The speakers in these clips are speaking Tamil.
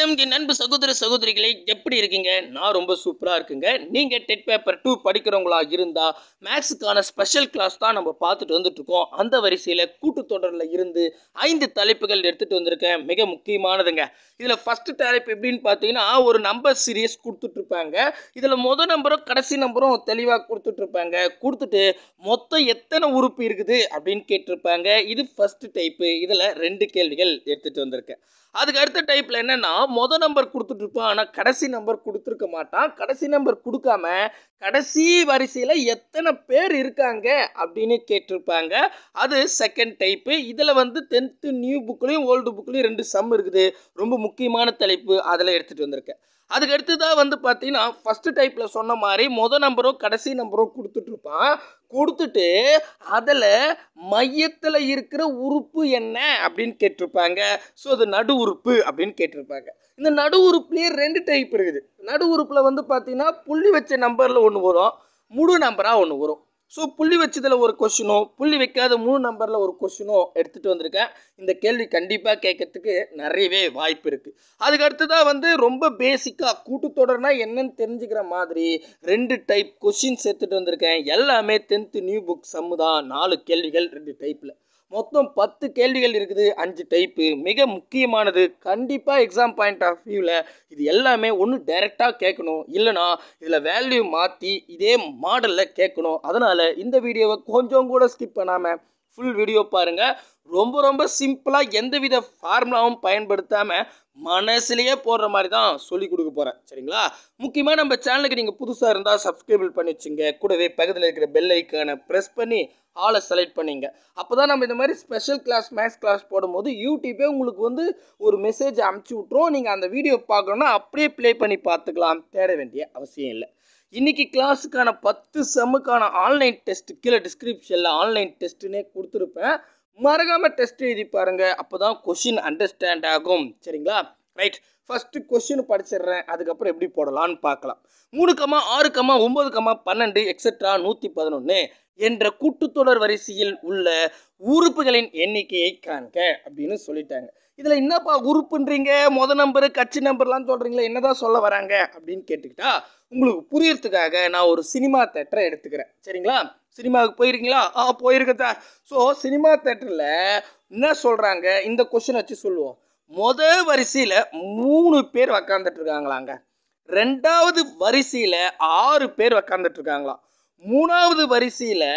வணக்கம் என் அன்பு சகோதர சகோதரிகளே எப்படி இருக்கீங்க நான் ரொம்ப சூப்பராக இருக்குங்க நீங்கள் டெட் பேப்பர் டூ படிக்கிறவங்களா இருந்தால் மேக்ஸுக்கான ஸ்பெஷல் கிளாஸ் தான் நம்ம பார்த்துட்டு வந்துட்டு இருக்கோம் அந்த வரிசையில் கூட்டுத்தொடரில் இருந்து ஐந்து தலைப்புகள் எடுத்துகிட்டு வந்திருக்கேன் மிக முக்கியமானதுங்க இதில் ஃபஸ்ட்டு தலைப்பு எப்படின்னு பார்த்தீங்கன்னா ஒரு நம்பர் சீரியஸ் கொடுத்துட்ருப்பாங்க இதில் முத நம்பரும் கடைசி நம்பரும் தெளிவாக கொடுத்துட்ருப்பாங்க கொடுத்துட்டு மொத்தம் எத்தனை உறுப்பு இருக்குது அப்படின்னு கேட்டிருப்பாங்க இது ஃபஸ்ட்டு டைப்பு இதில் ரெண்டு கேள்விகள் எடுத்துகிட்டு வந்திருக்கேன் அதுக்கு அடுத்த டைப்பில் என்னென்னா மொதல் நம்பர் கொடுத்துட்ருப்பான் ஆனால் கடைசி நம்பர் கொடுத்துருக்க மாட்டான் கடைசி நம்பர் கொடுக்காம கடைசி வரிசையில் எத்தனை பேர் இருக்காங்க அப்படின்னு கேட்டிருப்பாங்க அது செகண்ட் டைப்பு இதில் வந்து டென்த்து நியூ புக்லேயும் ஓல்டு புக்லேயும் ரெண்டு சம் இருக்குது ரொம்ப முக்கியமான தலைப்பு அதில் எடுத்துகிட்டு வந்திருக்கேன் அதுக்கு அடுத்ததாக வந்து பார்த்தீங்கன்னா ஃபஸ்ட்டு டைப்பில் சொன்ன மாதிரி மொதல் நம்பரும் கடைசி நம்பரும் கொடுத்துட்ருப்பான் கொடுத்துட்டு அதில் மையத்தில் இருக்கிற உறுப்பு என்ன அப்படின்னு கேட்டிருப்பாங்க ஸோ அது நடு உறுப்பு அப்படின்னு கேட்டிருப்பாங்க இந்த நடு உறுப்புலேயே ரெண்டு டைப் இருக்குது நடு உறுப்பில் வந்து பார்த்தீங்கன்னா புள்ளி வச்ச நம்பரில் ஒன்று வரும் முழு நம்பராக ஒன்று வரும் ஸோ புள்ளி வச்சதில் ஒரு கொஷினோ புள்ளி வைக்காத மூணு நம்பரில் ஒரு கொஷினோ எடுத்துகிட்டு வந்திருக்கேன் இந்த கேள்வி கண்டிப்பாக கேட்கறதுக்கு நிறையவே வாய்ப்பு இருக்குது அதுக்கு அடுத்ததாக வந்து ரொம்ப பேசிக்காக கூட்டுத்தொடர்னா என்னன்னு தெரிஞ்சுக்கிற மாதிரி ரெண்டு டைப் கொஷின்ஸ் எடுத்துகிட்டு வந்திருக்கேன் எல்லாமே டென்த்து நியூ புக் சம்மு தான் நாலு கேள்விகள் ரெண்டு டைப்பில் மொத்தம் பத்து கேள்விகள் இருக்குது அஞ்சு டைப்பு மிக முக்கியமானது கண்டிப்பாக எக்ஸாம் பாயிண்ட் ஆஃப் வியூவில் இது எல்லாமே ஒன்று டைரெக்டாக கேட்கணும் இல்லைனா இதில் வேல்யூ மாற்றி இதே மாடலில் கேட்கணும் அதனால் இந்த வீடியோவை கொஞ்சம் கூட ஸ்கிப் பண்ணாமல் ஃபுல் வீடியோ பாருங்கள் ரொம்ப ரொம்ப சிம்பிளாக எந்தவித ஃபார்முலாவும் பயன்படுத்தாமல் மனசுலேயே போடுற மாதிரி தான் சொல்லி கொடுக்க போகிறேன் சரிங்களா முக்கியமாக நம்ம சேனலுக்கு நீங்கள் புதுசாக இருந்தால் சப்ஸ்கிரைபிள் பண்ணி வச்சுங்க கூடவே பக்கத்தில் இருக்கிற பெல் ஐக்கானை ப்ரெஸ் பண்ணி ஆளை செலக்ட் பண்ணிங்க அப்போ தான் நம்ம இந்த மாதிரி ஸ்பெஷல் கிளாஸ் மேத்ஸ் கிளாஸ் போடும்போது யூடியூப்பே உங்களுக்கு வந்து ஒரு மெசேஜ் அமுச்சு விட்ருவோம் நீங்கள் அந்த வீடியோ பார்க்கணுன்னா அப்படியே ப்ளே பண்ணி பார்த்துக்கலாம் தேட வேண்டிய அவசியம் இல்லை இன்றைக்கி கிளாஸுக்கான பத்து செம்முக்கான ஆன்லைன் டெஸ்ட் கீழே டிஸ்கிரிப்ஷனில் ஆன்லைன் டெஸ்ட்டுனே கொடுத்துருப்பேன் மறக்காமல் டெஸ்ட் எழுதி பாருங்கள் அப்போ தான் கொஷின் அண்டர்ஸ்டாண்ட் ஆகும் சரிங்களா ரைட் ஃபஸ்ட்டு கொஷின் படிச்சிடுறேன் அதுக்கப்புறம் எப்படி போடலான்னு பார்க்கலாம் மூணு கம்மா ஆறு கம்மா ஒம்பது கம்மா பன்னெண்டு எக்ஸட்ரா நூற்றி பதினொன்று என்ற கூட்டுத்தொடர் வரிசையில் உள்ள உறுப்புகளின் எண்ணிக்கையை காண்க அப்படின்னு சொல்லிட்டாங்க இதில் என்னப்பா உறுப்புன்றீங்க மொத நம்பரு கட்சி நம்பர்லாம் சொல்கிறீங்களே என்னதான் சொல்ல வராங்க அப்படின்னு கேட்டுக்கிட்டா உங்களுக்கு புரியறதுக்காக நான் ஒரு சினிமா தேட்டரை எடுத்துக்கிறேன் சரிங்களா சினிமாவுக்கு போயிருக்கீங்களா ஆ போயிருக்கதா ஸோ சினிமா தேட்டரில் என்ன சொல்கிறாங்க இந்த கொஷின் வச்சு சொல்லுவோம் மொத வரிசையில் மூணு பேர் உக்காந்துட்டு இருக்காங்களாங்க ரெண்டாவது வரிசையில் ஆறு பேர் உக்காந்துட்டு இருக்காங்களாம் மூணாவது வரிசையில்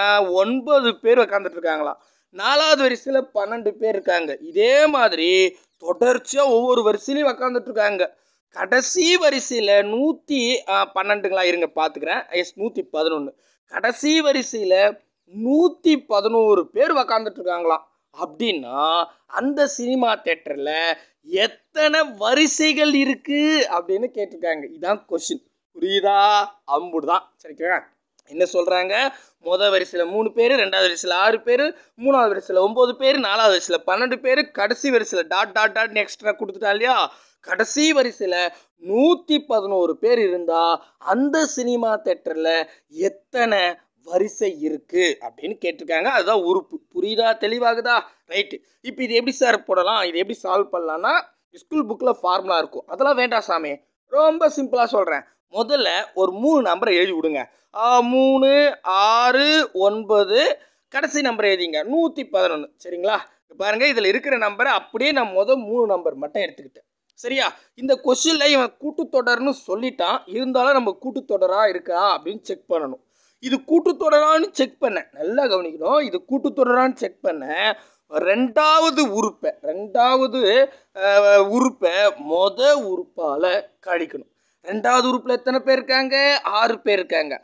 ஒன்பது பேர் உக்காந்துட்டு இருக்காங்களாம் நாலாவது வரிசையில் பன்னெண்டு பேர் இருக்காங்க இதே மாதிரி தொடர்ச்சியாக ஒவ்வொரு வரிசையிலையும் உக்காந்துட்டு இருக்காங்க கடைசி வரிசையில் நூற்றி பன்னெண்டுங்களா இருங்க பார்த்துக்கிறேன் எஸ் நூற்றி பதினொன்று கடைசி வரிசையில் நூற்றி பதினோரு பேர் உக்காந்துட்டு இருக்காங்களாம் அப்படின்னா அந்த சினிமா தேட்டரில் எத்தனை வரிசைகள் இருக்குது அப்படின்னு கேட்டிருக்காங்க இதான் கொஷின் புரியுதா அம்புடு தான் சரிங்களா என்ன சொல்கிறாங்க மொதல் வரிசையில் மூணு பேர் ரெண்டாவது வரிசையில் ஆறு பேர் மூணாவது வரிசையில் ஒம்பது பேர் நாலாவது வரிசையில் பன்னெண்டு பேர் கடைசி வரிசையில் டாட் டாட் டாட் எக்ஸ்ட்ரா கொடுத்துட்டா இல்லையா கடைசி வரிசையில் நூற்றி பதினோரு பேர் இருந்தால் அந்த சினிமா தேட்டரில் எத்தனை வரிசை இருக்குது அப்படின்னு கேட்டிருக்காங்க அதுதான் உறுப்பு புரியுதா தெளிவாகுதா ரைட்டு இப்போ இது எப்படி சார் போடலாம் இது எப்படி சால்வ் பண்ணலான்னா ஸ்கூல் புக்கில் ஃபார்முலா இருக்கும் அதெல்லாம் வேண்டாம் சாமி ரொம்ப சிம்பிளாக சொல்கிறேன் முதல்ல ஒரு மூணு நம்பரை எழுதி விடுங்க மூணு ஆறு ஒன்பது கடைசி நம்பர் எழுதிங்க நூற்றி பதினொன்று சரிங்களா பாருங்கள் இதில் இருக்கிற நம்பரை அப்படியே நான் முதல் மூணு நம்பர் மட்டும் எடுத்துக்கிட்டேன் சரியா இந்த கொஷினில் இவன் கூட்டுத்தொடர்னு சொல்லிட்டான் இருந்தாலும் நம்ம கூட்டுத்தொடராக இருக்கா அப்படின்னு செக் பண்ணணும் இது கூட்டுத்தொடரான்னு செக் பண்ணேன் நல்லா கவனிக்கணும் இது கூட்டுத்தொடரான்னு செக் பண்ணேன் ரெண்டாவது உறுப்பை ரெண்டாவது உறுப்பை மொத உறுப்பால் கழிக்கணும் ரெண்டாவது உறுப்பில் எத்தனை பேர் இருக்காங்க ஆறு பேர் இருக்காங்க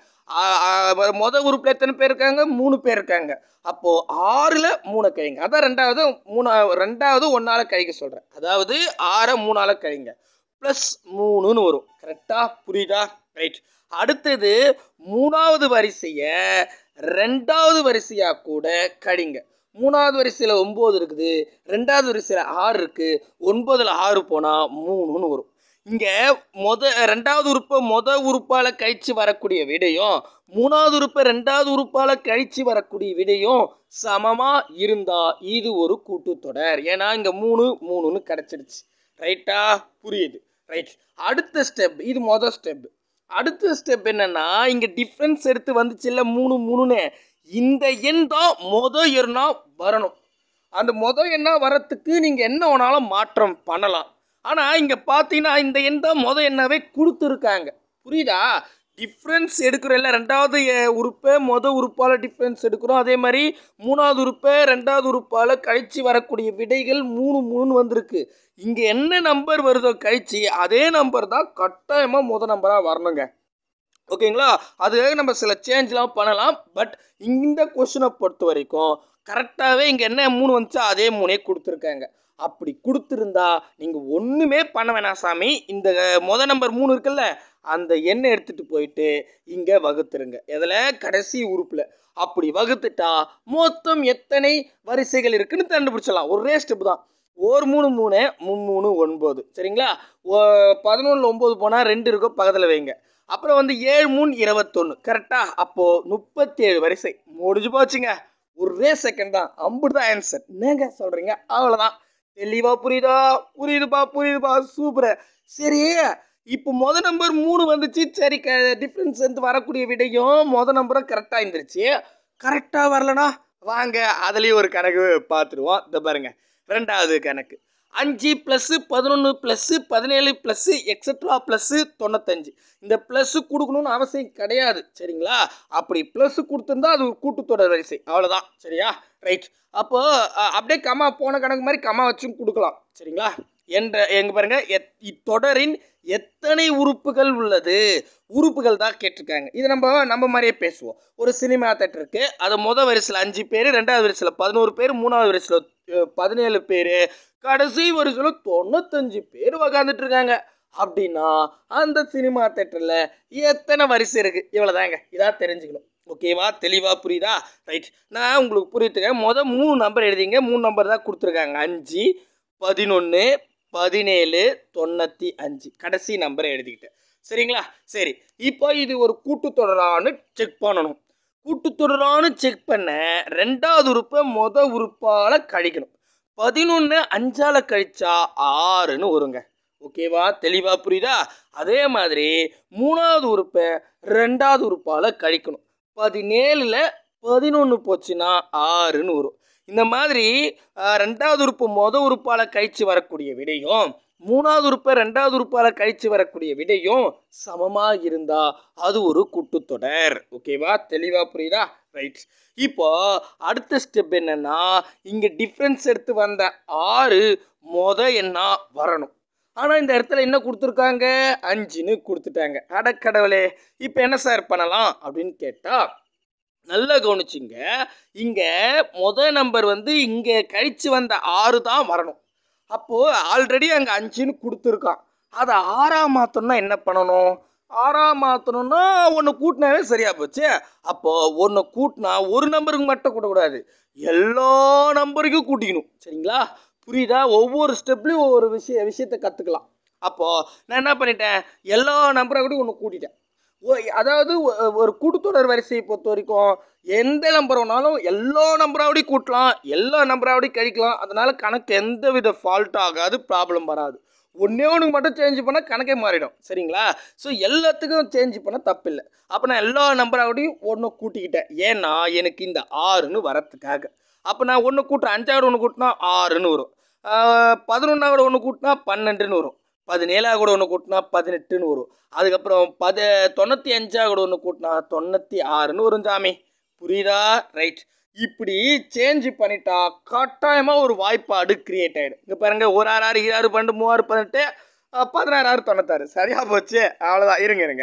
மொத உறுப்பில் எத்தனை பேர் இருக்காங்க மூணு பேர் இருக்காங்க அப்போது ஆறில் மூணை கழிங்க அதான் ரெண்டாவது மூணா ரெண்டாவது ஒன்றால் கழிக்க சொல்கிறேன் அதாவது ஆறை மூணால் கழிங்க ப்ளஸ் மூணுன்னு வரும் கரெக்டாக புரியுதா ரைட் அடுத்தது மூணாவது வரிசையை ரெண்டாவது வரிசையாக கூட கழிங்க மூணாவது வரிசையில் ஒம்பது இருக்குது ரெண்டாவது வரிசையில் ஆறு இருக்குது ஒன்பதில் ஆறு போனால் மூணுன்னு வரும் இங்கே மொத ரெண்டாவது உறுப்பை மொத உறுப்பால் கழித்து வரக்கூடிய விடையும் மூணாவது உறுப்பை ரெண்டாவது உறுப்பால் கழித்து வரக்கூடிய விடையும் சமமாக இருந்தால் இது ஒரு கூட்டுத்தொடர் ஏன்னா இங்கே மூணு மூணுன்னு கிடச்சிடுச்சு ரைட்டா புரியுது ரைட் அடுத்த ஸ்டெப் இது மொதல் ஸ்டெப் அடுத்த ஸ்டெப் என்னன்னா இங்கே டிஃப்ரென்ஸ் எடுத்து வந்துச்சுல்ல மூணு மூணுன்னு இந்த எண் தான் மொதல் எண்ணா வரணும் அந்த மொதல் எண்ணா வரத்துக்கு நீங்கள் என்ன வேணாலும் மாற்றம் பண்ணலாம் ஆனால் இங்கே பார்த்தீங்கன்னா இந்த எண் தான் மொதல் எண்ணாவே கொடுத்துருக்காங்க புரியுதா டிஃப்ரென்ஸ் எடுக்கிறோம்ல ரெண்டாவது அஹ், உறுப்பை மொதல் உறுப்பால் டிஃப்ரென்ஸ் எடுக்கிறோம் அதே மாதிரி மூணாவது உறுப்பை ரெண்டாவது உறுப்பால் கழிச்சு வரக்கூடிய விடைகள் மூணு மூணு வந்திருக்கு இங்கே என்ன நம்பர் வருதோ கழிச்சு அதே நம்பர் தான் கட்டாயமாக முத நம்பராக வரணுங்க ஓகேங்களா அதுக்காக நம்ம சில சேஞ்ச்லாம் பண்ணலாம் பட் இந்த கொஷினை பொறுத்த வரைக்கும் கரெக்டாகவே இங்கே என்ன மூணு வந்துச்சோ அதே மூணே கொடுத்துருக்காங்க அப்படி கொடுத்துருந்தா நீங்கள் ஒன்றுமே பண்ண வேணாம் சாமி இந்த முத நம்பர் மூணு இருக்குல்ல அந்த எண்ணை எடுத்துகிட்டு போயிட்டு இங்கே வகுத்துருங்க இதில் கடைசி உறுப்பில் அப்படி வகுத்துட்டா மொத்தம் எத்தனை வரிசைகள் இருக்குன்னு கண்டுபிடிச்சலாம் ஒரே ஸ்டெப் தான் ஒரு மூணு மூணு மூணு ஒன்பது சரிங்களா பதினொன்றில் ஒம்பது போனால் ரெண்டு இருக்கும் பக்கத்தில் வைங்க அப்புறம் வந்து ஏழு மூணு இருபத்தொன்று கரெக்டாக அப்போது முப்பத்தேழு வரிசை முடிஞ்சு போச்சுங்க ஒரே செகண்ட் தான் அம்புட்டு தான் ஆன்சர் என்னங்க சொல்கிறீங்க அவ்வளோதான் தெளிவா புரியுதா புரியுதுப்பா புரியுதுப்பா சூப்பர் சரி இப்போ முத நம்பர் மூணு வந்துச்சு சரி க டிஃப்ரென்ஸ் வந்து வரக்கூடிய விடையும் முத நம்பரும் கரெக்டாக இருந்துருச்சு கரெக்டாக வரலனா வாங்க அதுலேயும் ஒரு கணக்கு பார்த்துருவோம் இந்த பாருங்க ரெண்டாவது கணக்கு அஞ்சு ப்ளஸ்ஸு பதினொன்று ப்ளஸ்ஸு பதினேழு ப்ளஸ்ஸு எக்ஸட்ரா ப்ளஸ்ஸு தொண்ணூத்தஞ்சு இந்த ப்ளஸ்ஸு கொடுக்கணும்னு அவசியம் கிடையாது சரிங்களா அப்படி ப்ளஸ்ஸு கொடுத்துருந்தா அது ஒரு கூட்டுத்தொடர் வரிசை அவ்வளோதான் சரியா ரைட் அப்போ அஹ், அப்படியே கமா போன கணக்கு மாதிரி கமா வச்சும் கொடுக்கலாம் சரிங்களா என்ற எங்க பாருங்க எத் இத்தொடரின் எத்தனை உறுப்புகள் உள்ளது உறுப்புகள் தான் கேட்டிருக்காங்க இது நம்ம நம்ம மாதிரியே பேசுவோம் ஒரு சினிமா தேட்டர் இருக்கு அது முத வரிசையில் அஞ்சு பேர் ரெண்டாவது வரிசையில் பதினோரு பேர் மூணாவது வரிசையில் அஹ், பதினேழு பேர் கடைசி வரிசையில் தொண்ணூத்தஞ்சு பேர் உக்காந்துட்டு இருக்காங்க அப்படின்னா அந்த சினிமா தேட்டரில் எத்தனை வரிசை இருக்கு இவ்வளோதாங்க இதான் தெரிஞ்சுக்கணும் ஓகேவா தெளிவாக புரியுதா ரைட் நான் உங்களுக்கு புரியுதுங்க மொதல் மூணு நம்பர் எழுதிங்க மூணு நம்பர் தான் கொடுத்துருக்காங்க அஞ்சு பதினொன்று பதினேழு தொண்ணூற்றி அஞ்சு கடைசி நம்பரை எழுதிக்கிட்டேன் சரிங்களா சரி இப்போ இது ஒரு கூட்டுத்தொடரான்னு செக் பண்ணணும் கூட்டுத்தொடரான்னு செக் பண்ண ரெண்டாவது உறுப்பை மொத உறுப்பால் கழிக்கணும் பதினொன்று அஞ்சால் கழிச்சா ஆறுன்னு வருங்க ஓகேவா தெளிவாக புரியுதா அதே மாதிரி மூணாவது உறுப்பை ரெண்டாவது உறுப்பால் கழிக்கணும் பதினேழில் பதினொன்று போச்சுன்னா ஆறுன்னு வரும் இந்த மாதிரி ஆஹ், ரெண்டாவது உறுப்பு மொத உறுப்பால் கழிச்சு வரக்கூடிய விடையும் மூணாவது உறுப்பை ரெண்டாவது உறுப்பால் கழிச்சு வரக்கூடிய விடையும் சமமாக இருந்தால் அது ஒரு கூட்டுத்தொடர் ஓகேவா தெளிவாக புரியுதா ரைட் இப்போ அடுத்த ஸ்டெப் என்னன்னா இங்கே டிஃப்ரென்ஸ் எடுத்து வந்த ஆறு மொத என்ன வரணும் ஆனால் இந்த இடத்துல என்ன கொடுத்துருக்காங்க அஞ்சுன்னு கொடுத்துட்டாங்க அடக்கடவுளே இப்போ என்ன சார் பண்ணலாம் அப்படின்னு கேட்டால் நல்லா கவனிச்சிங்க இங்கே முத நம்பர் வந்து இங்கே கழிச்சு வந்த ஆறு தான் வரணும் அப்போது ஆல்ரெடி அங்கே அஞ்சுன்னு கொடுத்துருக்கான் அதை ஆறாக மாற்றணும்னா என்ன பண்ணணும் ஆறாக மாற்றணும்னா ஒன்று கூட்டினாவே சரியாக போச்சு அப்போது ஒன்று கூட்டினா ஒரு நம்பருக்கு மட்டும் கூட்டக்கூடாது எல்லா நம்பருக்கும் கூட்டிக்கணும் சரிங்களா புரியுதா ஒவ்வொரு ஸ்டெப்லேயும் ஒவ்வொரு விஷய விஷயத்தை கற்றுக்கலாம் அப்போது நான் என்ன பண்ணிட்டேன் எல்லா நம்பரை கூட ஒன்று கூட்டிட்டேன் ஓ அதாவது ஒ- ஒரு கூட்டுத்தொடர் வரிசையை பொறுத்த வரைக்கும் எந்த நம்பர் வேணாலும் எல்லா நம்பராவடியும் கூட்டலாம் எல்லா நம்பராவடியும் கழிக்கலாம் அதனால கணக்கு எந்த வித ஃபால்ட் ஆகாது ப்ராப்ளம் வராது ஒன்றே ஒன்றுக்கு மட்டும் சேஞ்ச் பண்ணால் கணக்கே மாறிடும் சரிங்களா ஸோ எல்லாத்துக்கும் சேஞ்ச் பண்ண தப்பில்லை அப்போ நான் எல்லா நம்பராவடியும் ஒன்று கூட்டிக்கிட்டேன் ஏன்னா எனக்கு இந்த ஆறுன்னு வரத்துக்காக அப்போ நான் ஒன்று கூட்டுறேன் அஞ்சாவது ஒன்று கூட்டினா ஆறுன்னு வரும் பதினொன்றாவது ஒன்று கூட்டினா பன்னெண்டுன்னு வரும் பதினேழா கூட ஒன்று கூட்டினா பதினெட்டுன்னு வரும் அதுக்கப்புறம் பத தொண்ணூற்றி அஞ்சா கூட ஒன்று கூட்டினா தொண்ணூற்றி ஆறுன்னு வரும் சாமி புரியுதா ரைட் இப்படி சேஞ்ச் பண்ணிட்டா கட்டாயமாக ஒரு வாய்ப்பாடு கிரியேட் ஆகிடும் இங்கே பாருங்க ஒரு ஆறு ஆறு ஆறு பன்னெண்டு மூவாறு பதினெட்டு அஹ், பதினாறு ஆறு தொண்ணூத்தாறு சரியா போச்சு அவ்வளோதான் இருங்க இருங்க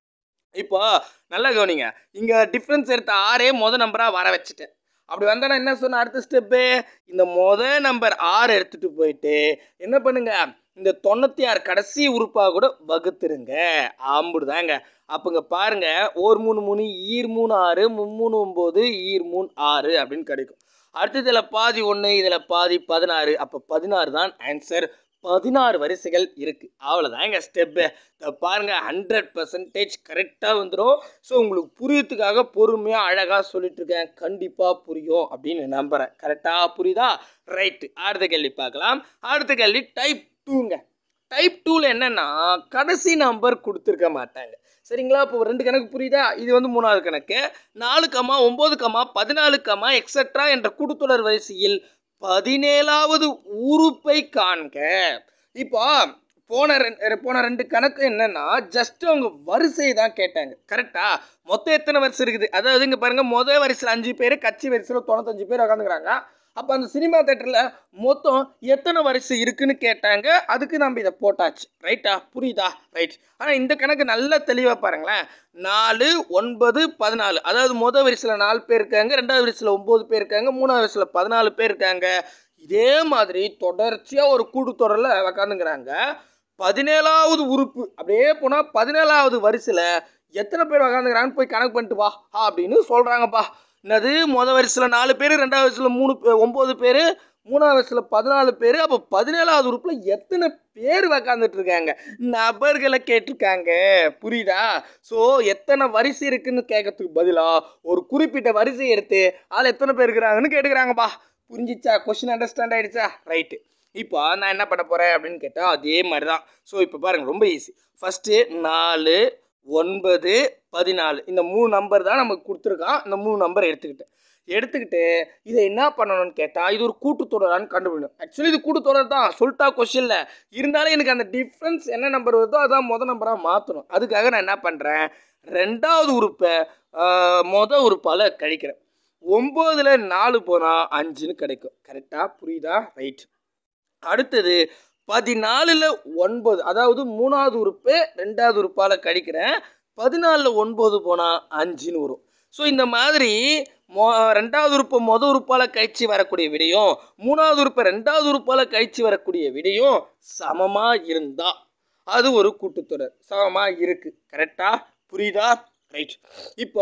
இப்போ நல்லா கவனிங்க இங்கே டிஃப்ரென்ஸ் எடுத்த ஆறே முத நம்பராக வர வச்சுட்டேன் அப்படி வந்தா என்ன சொன்ன அடுத்த ஸ்டெப்பு இந்த முத நம்பர் ஆறு எடுத்துட்டு போயிட்டு என்ன பண்ணுங்க இந்த தொண்ணூற்றி ஆறு கடைசி உறுப்பாக கூட வகுத்துருங்க ஆம்புடுதாங்க அப்போங்க பாருங்க ஒரு மூணு மூணு ஈர் மூணு ஆறு மும்மூணு ஒம்பது ஈர் மூணு ஆறு அப்படின்னு கிடைக்கும் அடுத்து இதில் பாதி ஒன்று இதில் பாதி பதினாறு அப்போ பதினாறு தான் ஆன்சர் பதினாறு வரிசைகள் இருக்குது அவ்வளோதாங்க ஸ்டெப்பு இதை பாருங்கள் ஹண்ட்ரட் பர்சன்டேஜ் கரெக்டாக வந்துடும் ஸோ உங்களுக்கு புரியறதுக்காக பொறுமையாக அழகாக சொல்லிட்டு இருக்கேன் கண்டிப்பாக புரியும் அப்படின்னு நம்புகிறேன் கரெக்டாக புரியுதா ரைட்டு அடுத்த கேள்வி பார்க்கலாம் அடுத்த கேள்வி டைப் டூங்க டைப் டூவில் என்னென்னா கடைசி நம்பர் கொடுத்துருக்க மாட்டாங்க சரிங்களா இப்போ ரெண்டு கணக்கு புரியுதா இது வந்து மூணாவது கணக்கு நாலு கமா ஒம்பது கமா பதினாலு கமா எக்ஸட்ரா என்ற கூட்டுத்தொடர் வரிசையில் பதினேழாவது உறுப்பை காண்க இப்போ போன ரெண்டு போன ரெண்டு கணக்கு என்னன்னா ஜஸ்ட் அவங்க வரிசையை தான் கேட்டாங்க கரெக்டா மொத்தம் எத்தனை வரிசை இருக்குது அதாவது இங்கே பாருங்க மொதல் வரிசையில் அஞ்சு பேர் கட்சி வரிசையில் தொண்ணூத்தஞ்சு பேர் உட்காந்துக்கிறாங்க அப்போ அந்த சினிமா தேட்டரில் மொத்தம் எத்தனை வரிசை இருக்குன்னு கேட்டாங்க அதுக்கு நம்ம இதை போட்டாச்சு ரைட்டா புரியுதா ரைட் ஆனால் இந்த கணக்கு நல்லா தெளிவாக பாருங்களேன் நாலு ஒன்பது பதினாலு அதாவது மொதல் வரிசையில் நாலு பேர் இருக்காங்க ரெண்டாவது வரிசையில் ஒம்பது பேர் இருக்காங்க மூணாவது வரிசையில் பதினாலு பேர் இருக்காங்க இதே மாதிரி தொடர்ச்சியாக ஒரு கூட்டுத்தொடரில் உக்காந்துங்கிறாங்க பதினேழாவது உறுப்பு அப்படியே போனால் பதினேழாவது வரிசையில் எத்தனை பேர் உக்காந்துக்கிறாங்கன்னு போய் கணக்கு பண்ணிட்டு வா அப்படின்னு சொல்கிறாங்கப்பா என்னது மொதல் வரிசையில் நாலு பேர் ரெண்டாவது வரிசையில் மூணு பே- ஒம்பது பேர் மூணாவது வரிசையில் பதினாலு பேர் அப்போ பதினேழாவது உறுப்பில் எத்தனை பேர் உக்காந்துட்டு இருக்காங்க நபர்களை கேட்டிருக்காங்க புரியுதா ஸோ எத்தனை வரிசை இருக்குன்னு கேட்கறதுக்கு பதிலாக ஒரு குறிப்பிட்ட வரிசை எடுத்து அதில் எத்தனை பேர் இருக்கிறாங்கன்னு கேட்டுக்கிறாங்கப்பா புரிஞ்சிச்சா கொஷின் அண்டர்ஸ்டாண்ட் ஆயிடுச்சா ரைட்டு இப்போ நான் என்ன பண்ண போகிறேன் அப்படின்னு கேட்டால் அதே மாதிரி தான் ஸோ இப்போ பாருங்கள் ரொம்ப ஈஸி ஃபஸ்ட்டு நாலு ஒன்பது பதினாலு இந்த மூணு நம்பர் தான் நமக்கு கொடுத்துருக்கான் இந்த மூணு நம்பர் எடுத்துக்கிட்டேன் எடுத்துக்கிட்டு இதை என்ன பண்ணணும்னு கேட்டால் இது ஒரு கூட்டுத்தொடரான்னு கண்டுபிடிக்கணும் ஆக்சுவலி இது கூட்டுத்தொடர் தான் சொல்லிட்டா கொஷினில் இருந்தாலும் எனக்கு அந்த டிஃப்ரென்ஸ் என்ன நம்பர் வருதோ அதான் மொதல் நம்பராக மாற்றணும் அதுக்காக நான் என்ன பண்ணுறேன் ரெண்டாவது உறுப்பை ஆஹ், மொத உறுப்பால் கழிக்கிறேன் ஒம்போதில் நாலு போனால் அஞ்சுன்னு கிடைக்கும் கரெக்டாக புரியுதா ரைட் அடுத்தது பதினாலில் ஒன்பது அதாவது மூணாவது உறுப்பு ரெண்டாவது உறுப்பால் கழிக்கிறேன் பதினாலில் ஒன்பது போனால் அஞ்சுன்னு வரும் ஸோ இந்த மாதிரி மொ ரெண்டாவது உறுப்பை மொத உறுப்பால் கழிச்சு வரக்கூடிய விடையும் மூணாவது உறுப்பை ரெண்டாவது உறுப்பால் கழிச்சு வரக்கூடிய விடையும் சமமாக இருந்தா அது ஒரு கூட்டுத்தொடர் சமமாக இருக்குது கரெக்டாக புரியுதா ரைட் இப்போ